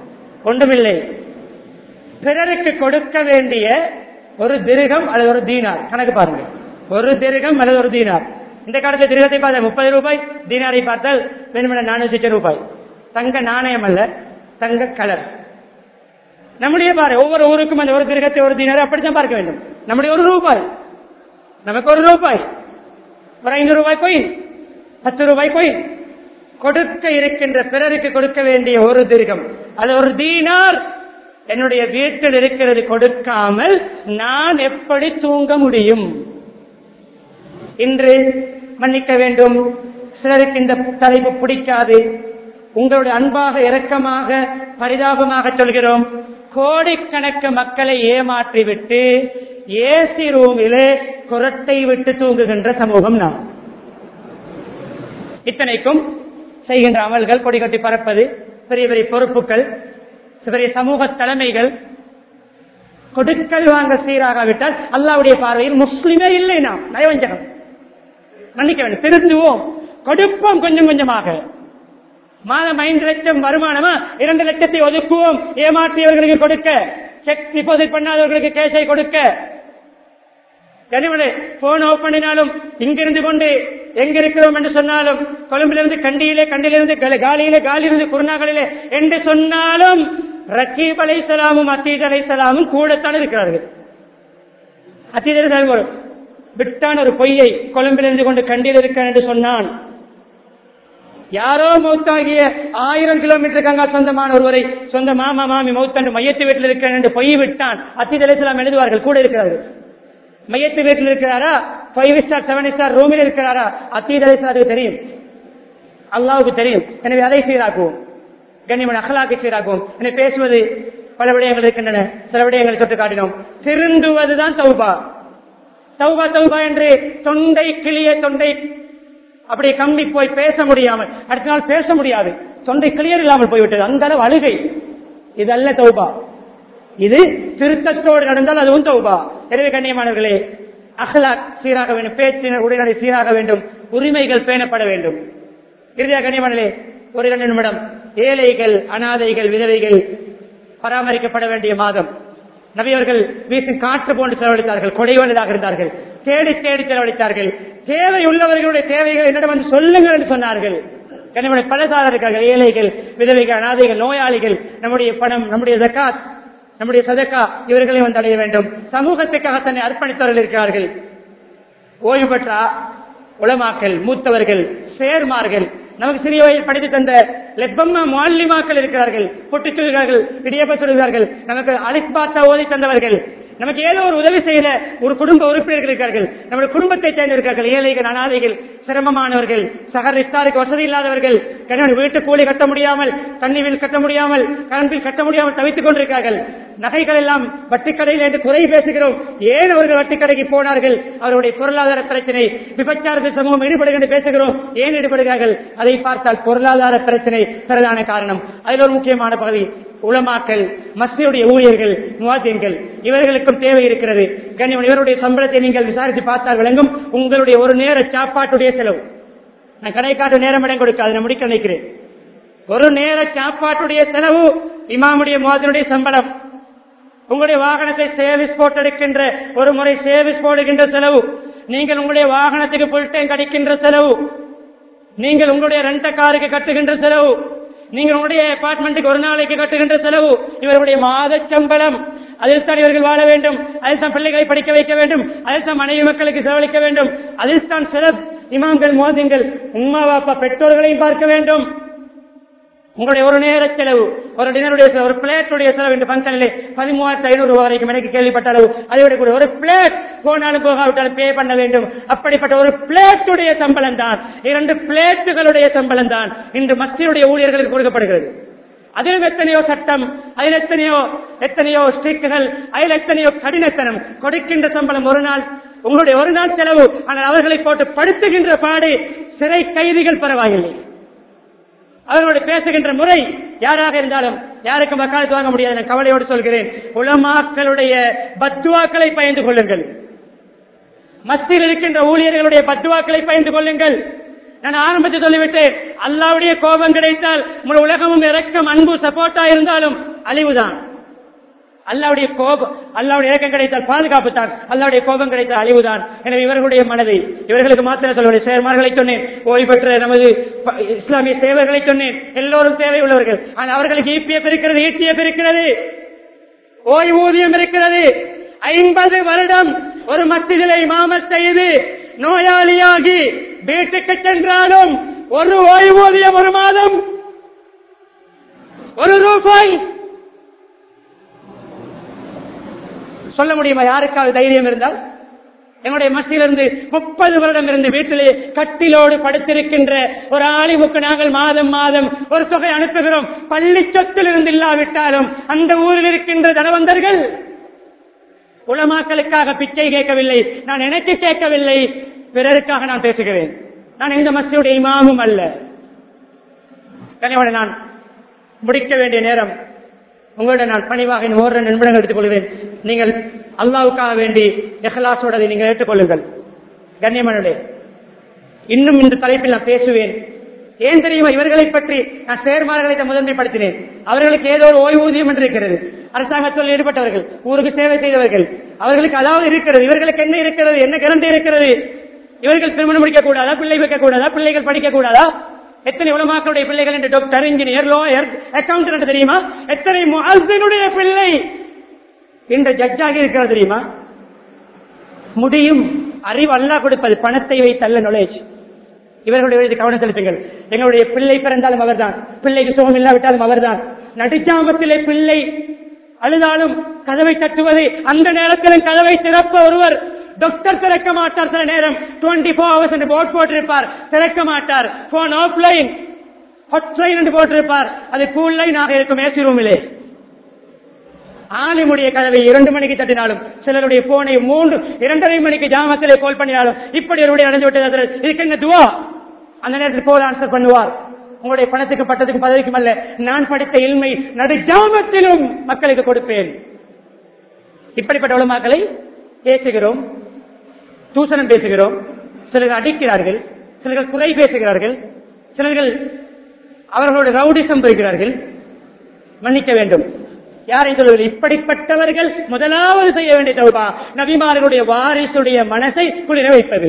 ஒன்றுமில்லை பிறருக்கு கொடுக்க வேண்டிய ஒரு திருகம் அல்லது ஒரு தீனார் கணக்கு பாருங்க ஒரு திருகம் அல்லது ஒரு தீனார் இந்த காலத்து திருகத்தை பார்த்தா முப்பது ரூபாய் தீனாரை பார்த்தால் வேணுமென நானூத்தி ரூபாய் தங்க நாணயம் அல்ல தங்க கலர் நம்முடைய பாரு ஒவ்வொரு ஊருக்கும் அந்த ஒரு திருகத்தை ஒரு தீனார் அப்படித்தான் பார்க்க வேண்டும் நம்முடைய ஒரு ரூபாய் நமக்கு ஒரு ரூபாய் ஒரு ஐநூறு ரூபாய் கோயின் பத்து ரூபாய் கோயின் கொடுக்க இருக்கின்ற பிறருக்கு கொடுக்க வேண்டிய ஒரு திருகம் அது ஒரு தீனார் என்னுடைய வீட்டில் இருக்கிறது கொடுக்காமல் நான் எப்படி தூங்க முடியும் இன்று மன்னிக்க வேண்டும் சிலருக்கு இந்த தலைப்பு பிடிக்காது உங்களுடைய அன்பாக இரக்கமாக பரிதாபமாக சொல்கிறோம் கோடிக்கணக்கு மக்களை ஏமாற்றிவிட்டு ஏசி ரூமிலே குரட்டை விட்டு தூங்குகின்ற சமூகம் நாம் இத்தனைக்கும் செய்கின்ற அமல்கள் கொடி கட்டி பறப்பது பெரிய பெரிய பொறுப்புகள் பெரிய சமூக தலைமைகள் கொடுக்கல் வாங்க சீராகாவிட்டால் அல்லாவுடைய பார்வையில் முஸ்லிமே இல்லை நாம் நயவஞ்சகம் மன்னிக்க வேண்டும் திருந்துவோம் கொடுப்போம் கொஞ்சம் கொஞ்சமாக மாதம் ஐந்து லட்சம் வருமானமா இரண்டு லட்சத்தை ஒதுக்குவோம் ஏமாற்றியவர்களுக்கு கொடுக்க செக் டிபாசிட் பண்ணாதவர்களுக்கு கேஷை கொடுக்க கனிமலை போன் ஓபன் பண்ணினாலும் இங்கிருந்து கொண்டு எங்க இருக்கிறோம் என்று சொன்னாலும் கொழும்பிலிருந்து கண்டியிலே கண்டிலிருந்து காலியிலே காலியிலிருந்து குருநாகளிலே என்று சொன்னாலும் ரக்கீப் அலை சலாமும் அத்தீத் அலை சலாமும் கூடத்தான் இருக்கிறார்கள் அத்தீதர் விட்டான் ஒரு பொய்யை கொழும்பிலிருந்து கொண்டு கண்டியில் இருக்க என்று சொன்னான் யாரோ மௌத்தாகிய ஆயிரம் கிலோமீட்டர் கங்கா சொந்தமான ஒருவரை சொந்த மாமா மாமி மௌத்தாண்டு மையத்து வீட்டில் இருக்கிறேன் என்று பொய் விட்டான் அத்தீத் அலை சலாம் எழுதுவார்கள் கூட இருக்கிறார்கள் மையத்து வீட்டில் இருக்கிறாரா ஃபைவ் ஸ்டார் செவன் ஸ்டார் ரூமில் இருக்கிறாரா அத்தீத் அலை சலாத்துக்கு தெரியும் அல்லாவுக்கு தெரியும் எனவே அதை சீராக்குவோம் கண்ணியமன் அகலாக்கு சீராக்குவோம் என பேசுவது பல விடயங்கள் இருக்கின்றன சில விடயங்களை தொட்டு காட்டினோம் திருந்துவதுதான் தௌபா தௌபா தௌபா என்று தொண்டை கிளிய தொண்டை அப்படியே கம்பி போய் பேச முடியாமல் அடுத்த நாள் பேச முடியாது தொண்டை கிளியர் இல்லாமல் போய்விட்டது அந்த அளவு அழுகை இதல்ல தௌபா இது திருத்தத்தோடு நடந்தால் அதுவும் தௌபா எனவே கண்ணியமானவர்களே அகலாக் சீராக வேண்டும் பேச்சினர் உடனடி சீராக வேண்டும் உரிமைகள் பேணப்பட வேண்டும் இறுதியாக கண்ணியமானே ஒரு இரண்டு நிமிடம் ஏழைகள் அனாதைகள் விதவைகள் பராமரிக்கப்பட வேண்டிய மாதம் நபியவர்கள் வீசின் காற்று போன்று செலவழித்தார்கள் கொடைவனதாக இருந்தார்கள் தேடி தேடி செலவழித்தார்கள் தேவை உள்ளவர்களுடைய தேவைகள் என்னிடம் வந்து சொல்லுங்கள் என்று சொன்னார்கள் கனிமனை பலசார இருக்கார்கள் ஏழைகள் விதவைகள் அனாதைகள் நோயாளிகள் நம்முடைய பணம் நம்முடைய ஜக்காத் நம்முடைய சதக்கா இவர்களை வந்து அடைய வேண்டும் சமூகத்துக்காக தன்னை அர்ப்பணித்தவர்கள் இருக்கிறார்கள் ஓய்வு பெற்ற உளமாக்கல் மூத்தவர்கள் சேர்மார்கள் நமக்கு சிறிய வயதில் படித்து தந்த லெப்பம்மா மாலிமாக்கள் இருக்கிறார்கள் பொட்டு சொல்கிறார்கள் இடியப்ப சொல்கிறார்கள் நமக்கு அலிஸ்பாத்தா ஓதி தந்தவர்கள் நமக்கு ஏதோ ஒரு உதவி செய்யல ஒரு குடும்ப உறுப்பினர்கள் இருக்கிறார்கள் நம்முடைய குடும்பத்தை சேர்ந்திருக்கிறார்கள் ஏழைகள் அனாதைகள் சிரமமானவர்கள் சகர் இஸ்தாருக்கு வசதி இல்லாதவர்கள் கணவன் வீட்டு கூலி கட்ட முடியாமல் தண்ணி பில் கட்ட முடியாமல் கரண்ட் பில் கட்ட முடியாமல் தவித்துக் கொண்டிருக்கிறார்கள் நகைகள் எல்லாம் வட்டிக்கடையில் என்று குறை பேசுகிறோம் ஏன் அவர்கள் வட்டிக்கடைக்கு போனார்கள் அவருடைய பொருளாதார பிரச்சனை விபச்சாரத்தில் சமூகம் ஈடுபடுகின்ற பேசுகிறோம் ஏன் ஈடுபடுகிறார்கள் அதை பார்த்தால் பொருளாதார பிரச்சனை பிரதான காரணம் அதில் ஒரு முக்கியமான பகுதி உளமாக்கல் மஸ்தியுடைய ஊழியர்கள் முவாத்தியன்கள் இவர்களுக்கும் தேவை இருக்கிறது கண்ணியவன் இவருடைய சம்பளத்தை நீங்கள் விசாரித்து பார்த்தால் விளங்கும் உங்களுடைய ஒரு நேர சாப்பாட்டுடைய செலவு நான் கடை காட்டு நேரம் இடம் கொடுக்காது நான் முடிக்க நினைக்கிறேன் ஒரு நேர சாப்பாட்டுடைய செலவு இமாமுடைய முவாத்தினுடைய சம்பளம் உங்களுடைய வாகனத்தை சேவிஸ் போட்டெடுக்கின்ற ஒரு முறை சேவிஸ் போடுகின்ற செலவு நீங்கள் உங்களுடைய வாகனத்துக்கு புல் டேங்க் அடிக்கின்ற செலவு நீங்கள் உங்களுடைய ரெண்ட காருக்கு கட்டுகின்ற செலவு நீங்கள் உங்களுடைய அபார்ட்மெண்ட்டுக்கு ஒரு நாளைக்கு கட்டுகின்ற செலவு இவர்களுடைய மாத சம்பளம் அதில் தான் இவர்கள் வாழ வேண்டும் அதில் தான் பிள்ளைகளை படிக்க வைக்க வேண்டும் அதில் தான் மனைவி மக்களுக்கு செலவழிக்க வேண்டும் அதில் தான் சில இமாம்கள் மோதிங்கள் உமா பாப்பா பெற்றோர்களையும் பார்க்க வேண்டும் உங்களுடைய ஒரு நேர செலவு ஒரு டினருடைய செலவு ஒரு பிளேட்டுடைய செலவு இந்த பங்கனிலே பதிமூவாயிரத்தி ஐநூறு ரூபாய் வரைக்கும் எனக்கு கேள்விப்பட்ட அளவு அதை விட கூட ஒரு பிளேட் போனாலும் போகாவிட்டாலும் பே பண்ண வேண்டும் அப்படிப்பட்ட ஒரு பிளேட்டுடைய சம்பளம் தான் இரண்டு பிளேட்டுகளுடைய சம்பளம் தான் இன்று மத்தியுடைய ஊழியர்களுக்கு கொடுக்கப்படுகிறது அதிலும் எத்தனையோ சட்டம் அதில் எத்தனையோ எத்தனையோ ஸ்டிக்குகள் அதில் எத்தனையோ கடினத்தனம் கொடுக்கின்ற சம்பளம் ஒரு நாள் உங்களுடைய ஒரு நாள் செலவு ஆனால் அவர்களை போட்டு படுத்துகின்ற பாடு சிறை கைதிகள் பரவாயில்லை அவர்களோடு பேசுகின்ற முறை யாராக இருந்தாலும் யாருக்கும் வக்காலத்து வாங்க முடியாது நான் கவலையோடு சொல்கிறேன் உலமாக்களுடைய பத்துவாக்களை பயந்து கொள்ளுங்கள் மஸ்தியில் இருக்கின்ற ஊழியர்களுடைய பத்துவாக்களை பயந்து கொள்ளுங்கள் நான் ஆரம்பத்தில் சொல்லிவிட்டேன் அல்லாவுடைய கோபம் கிடைத்தால் உங்கள் உலகமும் இறக்கம் அன்பு சப்போர்ட்டா இருந்தாலும் அழிவுதான் அல்லாவுடைய கோபம் அல்லாவுடைய இறக்கம் கிடைத்தால் பாதுகாப்பு தான் அல்லாவுடைய கோபம் கிடைத்தால் அழிவுதான் எனவே இவர்களுடைய மனதை இவர்களுக்கு மாத்திர சொல்வதை சேர்மார்களை சொன்னேன் ஓய்வு பெற்ற நமது ப- இஸ்லாமிய சேவர்களை சொன்னேன் எல்லோரும் தேவை உள்ளவர்கள் ஆனால் அவர்களுக்கு ஈப்பிஎஃப் இருக்கிறது ஈட்டிஎஃப் இருக்கிறது ஓய்வூதியம் இருக்கிறது ஐம்பது வருடம் ஒரு மத்தியிலே இமாமத் செய்து நோயாளியாகி வீட்டுக்கு சென்றாலும் ஒரு ஓய்வூதியம் ஒரு மாதம் ஒரு ரூபாய் சொல்ல முடியுமா யாருக்காவது தைரியம் இருந்தால் என்னுடைய மத்தியிலிருந்து முப்பது வருடம் இருந்து வீட்டிலே கட்டிலோடு படுத்திருக்கின்ற ஒரு ஆலிமுக்கு நாங்கள் மாதம் மாதம் ஒரு தொகை அனுப்புகிறோம் பள்ளி சொத்தில் இருந்து இல்லாவிட்டாலும் அந்த ஊரில் இருக்கின்ற தனவந்தர்கள் உலமாக்களுக்காக பிச்சை கேட்கவில்லை நான் எனக்கு கேட்கவில்லை பிறருக்காக நான் பேசுகிறேன் நான் இந்த மசியுடைய இமாமும் அல்ல கனிவோட நான் முடிக்க வேண்டிய நேரம் உங்களுடன் நான் பணிவாக இன்னும் ஓரிரு நிமிடங்கள் எடுத்துக்கொள்கிறேன் நீங்கள் அல்லாவுக்காக வேண்டி எஹ்லாசோட அதை நீங்கள் ஏற்றுக்கொள்ளுங்கள் கண்ணியமனுடைய இன்னும் இந்த தலைப்பில் நான் பேசுவேன் ஏன் தெரியுமா இவர்களை பற்றி நான் சேர்மார்களை தான் முதன்மைப்படுத்தினேன் அவர்களுக்கு ஏதோ ஒரு ஓய்வூதியம் என்று இருக்கிறது அரசாங்கத்தில் ஈடுபட்டவர்கள் ஊருக்கு சேவை செய்தவர்கள் அவர்களுக்கு அதாவது இருக்கிறது இவர்களுக்கு என்ன இருக்கிறது என்ன கரண்ட் இருக்கிறது இவர்கள் திருமணம் முடிக்க கூடாதா பிள்ளை வைக்க கூடாதா பிள்ளைகள் படிக்க கூடாதா எத்தனை உலமாக்களுடைய பிள்ளைகள் என்று டாக்டர் இன்ஜினியர் லோயர் அக்கௌண்டன்ட் தெரியுமா எத்தனை முஅஸ்ஸினுடைய பிள்ளை இன்று ஜட்ஜாகி இருக்கிறது தெரியுமா முடியும் அறிவு அல்லாஹ் கொடுப்பது பணத்தை வைத்து அல்ல knowledge இவர்களுடைய மீது கவனம் செலுத்துங்கள் எங்களுடைய பிள்ளை பிறந்தாலும் அவர்தான் பிள்ளைக்கு சுகம் இல்லாவிட்டாலும் அவர்தான் நடுச்சாமத்திலே பிள்ளை அழுதாலும் கதவை தட்டுவது அந்த நேரத்திலும் கதவை திறப்ப ஒருவர் டாக்டர் திறக்க மாட்டார் சில நேரம் டுவெண்ட்டி ஃபோர் ஹவர்ஸ் என்று போர்ட் போட்டிருப்பார் திறக்க மாட்டார் போன் ஆஃப்லைன் ஹாட்லைன் என்று போட்டிருப்பார் அது கூல் லைனாக இருக்கும் ஏசி ரூமிலே ஆலிமுடைய கதவை இரண்டு மணிக்கு தட்டினாலும் சிலருடைய போனை மூன்று இரண்டரை மணிக்கு ஜாமத்திலே கால் பண்ணினாலும் இப்படி ஒருவருடைய அடைஞ்சு விட்டது ஹஜ்ரத். இதுக்கு என்ன துவா அந்த நேரத்தில் போல் ஆன்சர் பண்ணுவார் உங்களுடைய பணத்துக்கு பட்டத்துக்கு பதவிக்கும் அல்ல நான் படித்த இல்மை நடு ஜாமத்திலும் மக்களுக்கு கொடுப்பேன் இப்படிப்பட்ட உலமாக்களை பேசுகிறோம் தூசணம் பேசுகிறோம் சிலர்கள் அடிக்கிறார்கள் சிலர்கள் குறை பேசுகிறார்கள் சிலர்கள் அவர்களோட ரவுடிசம் பெறுகிறார்கள் மன்னிக்க வேண்டும் யாரை சொல்வதில்லை இப்படிப்பட்டவர்கள் முதலாவது செய்ய வேண்டிய தௌபா நபிமார்களுடைய வாரிசுடைய மனசை குளிர வைப்பது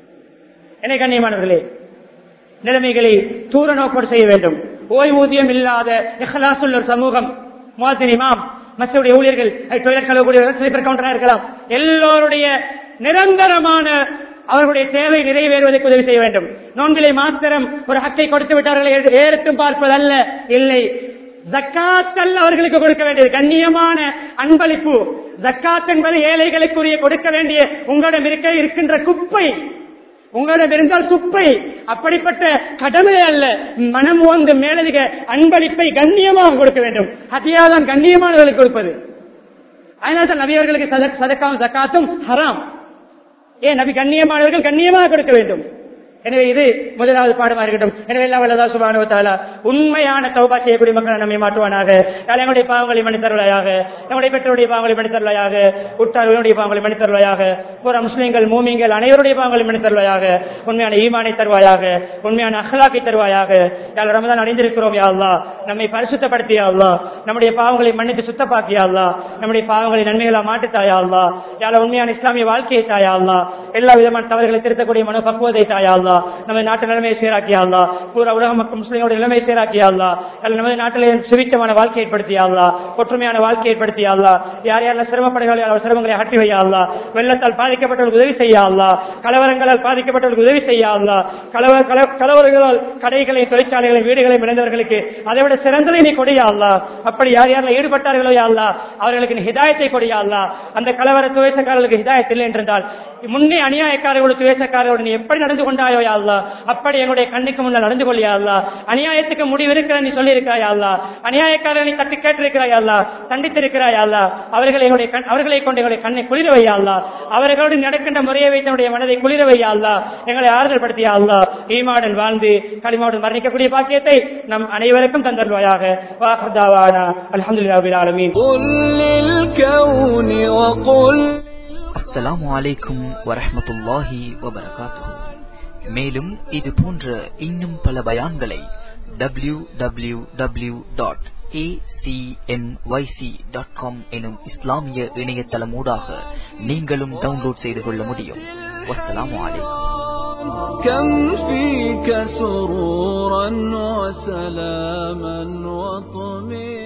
என்ன கண்ணியமானவர்களே நிலைமைகளை தூர நோக்கோடு செய்ய வேண்டும் ஓய்வூதியம் இல்லாத இஹ்லாசுள்ள ஒரு சமூகம் முவாசின் இமாம் மற்றவுடைய ஊழியர்கள் டொய்லெட் கழுவக்கூடியவர்கள் ஸ்லீப்பர் கவுண்டரா இருக்கலாம் எல்லோருடைய நிரந்தரமான அவர்களுடைய தேவை நிறைவேறுவதற்கு உதவி செய்ய வேண்டும் நோன்பிலை மாத்திரம் ஒரு ஹக்கை கொடுத்து விட்டார்கள் என்று ஏறுத்தும் பார்ப்பதல்ல இல்லை ஜக்காத்தல் அவர்களுக்கு கொடுக்க வேண்டியது கண்ணியமான அன்பளிப்பு ஜக்காத் என்பது ஏழைகளுக்குரிய கொடுக்க வேண்டிய உங்களிடம் இருக்க இருக்கின்ற குப்பை உங்களிடம் இருந்தால் குப்பை அப்படிப்பட்ட கடமை அல்ல மனம் ஓந்து மேலதிக அன்பளிப்பை கண்ணியமாக கொடுக்க வேண்டும் ஹதியாதான் கண்ணியமானவர்களுக்கு கொடுப்பது அதனால தான் நபியவர்களுக்கு சதக் சதக்காவும் ஜக்காத்தும் ஹராம் ஏன் நபி கண்ணியமானவர்கள் கண்ணியமாக கொடுக்க வேண்டும் எனவே இது முதலாவது பாடமாக இருக்கட்டும் எனவே எல்லாம் வல்லதா சுபானுவத்தாலா உண்மையான தௌபா செய்யக்கூடிய மக்கள் நம்மை மாற்றுவானாக யாழ் எங்களுடைய பாவங்களை மன்னித்தருளாயாக நம்முடைய பெற்றோருடைய பாவங்களை மன்னித்தருளாயாக உற்றார்களுடைய பாவங்களை மன்னித்தருளாயாக புற முஸ்லிம்கள் மூமிங்கள் அனைவருடைய பாவங்களை மன்னித்தருளாயாக உண்மையான ஈமானை தருவாயாக உண்மையான அஹ்லாக்கை தருவாயாக யாழ் ரமதான் அடைந்திருக்கிறோம் யா அல்லாஹ் நம்மை பரிசுத்தப்படுத்தியா அல்லாஹ் நம்முடைய பாவங்களை மன்னித்து சுத்தப்பாக்கியா அல்லாஹ் நம்முடைய பாவங்களை நன்மைகளா மாட்டுத்தாயா அல்லாஹ் யாழ உண்மையான இஸ்லாமிய வாழ்க்கையை தாயா அல்லாஹ் எல்லா விதமான தவறுகளை திருத்தக்கூடிய மனோ பக்குவதை தாயா அல்லாஹ் நம்ம நாட்டு நிலைமையை சீராக்கியா அல்லாஹ் பூரா உலக மக்கள் முஸ்லிம்களுடைய நிலைமையை சீராக்கியா அல்லாஹ் அல்ல நமது நாட்டிலே சுவிச்சமான வாழ்க்கை ஏற்படுத்தியா அல்லாஹ் ஒற்றுமையான வாழ்க்கை ஏற்படுத்தியா அல்லாஹ் யார் யாரெல்லாம் சிரமப்படுகிறார்கள் அவர் சிரமங்களை அகற்றி வையா அல்லாஹ் வெள்ளத்தால் பாதிக்கப்பட்டவர்களுக்கு உதவி செய்யா அல்லாஹ் கலவரங்களால் பாதிக்கப்பட்டவர்களுக்கு உதவி செய்யா அல்லாஹ் கலவ கல- கலவரங்களால் கடைகளை தொழிற்சாலைகளை வீடுகளை இழந்தவர்களுக்கு அதை விட சிறந்ததை நீ கொடியா அல்லாஹ் அப்படி யார் யாரெல்லாம் ஈடுபட்டார்களோ யா அல்லாஹ் அவர்களுக்கு நீ ஹிதாயத்தை கொடியா அல்லாஹ் அந்த கலவர துவேசக்காரர்களுக்கு ஹிதாயத் இல்லை என்றால் முன்னே அநியாயக்காரர்களோடு துவேசக்காரர்களோடு நீ எப்படி நடந்து கொண்டாயோ யா அல்லாஹ் அப்படி எங்களுடைய கண்ணுக்கு முன்னால் நடந்து கொள்ளியா அல்லாஹ் அநியாயத்துக்கு முடிவு இருக்கிற நீ சொல்லி இருக்கிறாயா அல்லாஹ் அநியாயக்காரரை நீ தட்டி கேட்டிருக்கிறாயா அல்லாஹ் தண்டித்திருக்கிறாயா அல்லாஹ் அவர்களை எங்களுடைய கண் அவர்களை கொண்டு எங்களுடைய கண்ணை குளிர வையா அல்லாஹ் அவர்களோடு நடக்கின்ற முறையை வைத்து நம்முடைய மனதை குளிர வையா அல்லாஹ் எங்களை ஆறுதல் படுத்தியா அல்லாஹ் ஈமாடன் வாழ்ந்து களிமாவுடன் மரணிக்கக்கூடிய பாக்கியத்தை நம் அனைவருக்கும் தந்தருவாயாக வாஹர்தாவானா அல்ஹம்துலில்லாஹி ஆலமீன் قل للكون وقل அஸ்ஸலாமு அலைக்கும் வரஹ்மத்துல்லாஹி வபரகாத்துஹு மேலும் இது போன்ற இன்னும் பல பயான்களை www.acmyc.com டாட் காம் எனும் இஸ்லாமிய இணையதளமூடாக நீங்களும் டவுன்லோட் செய்து கொள்ள முடியும் வஸ்ஸலாமு அலைக்கும் كم فيك سرورا وسلاما وطمئنا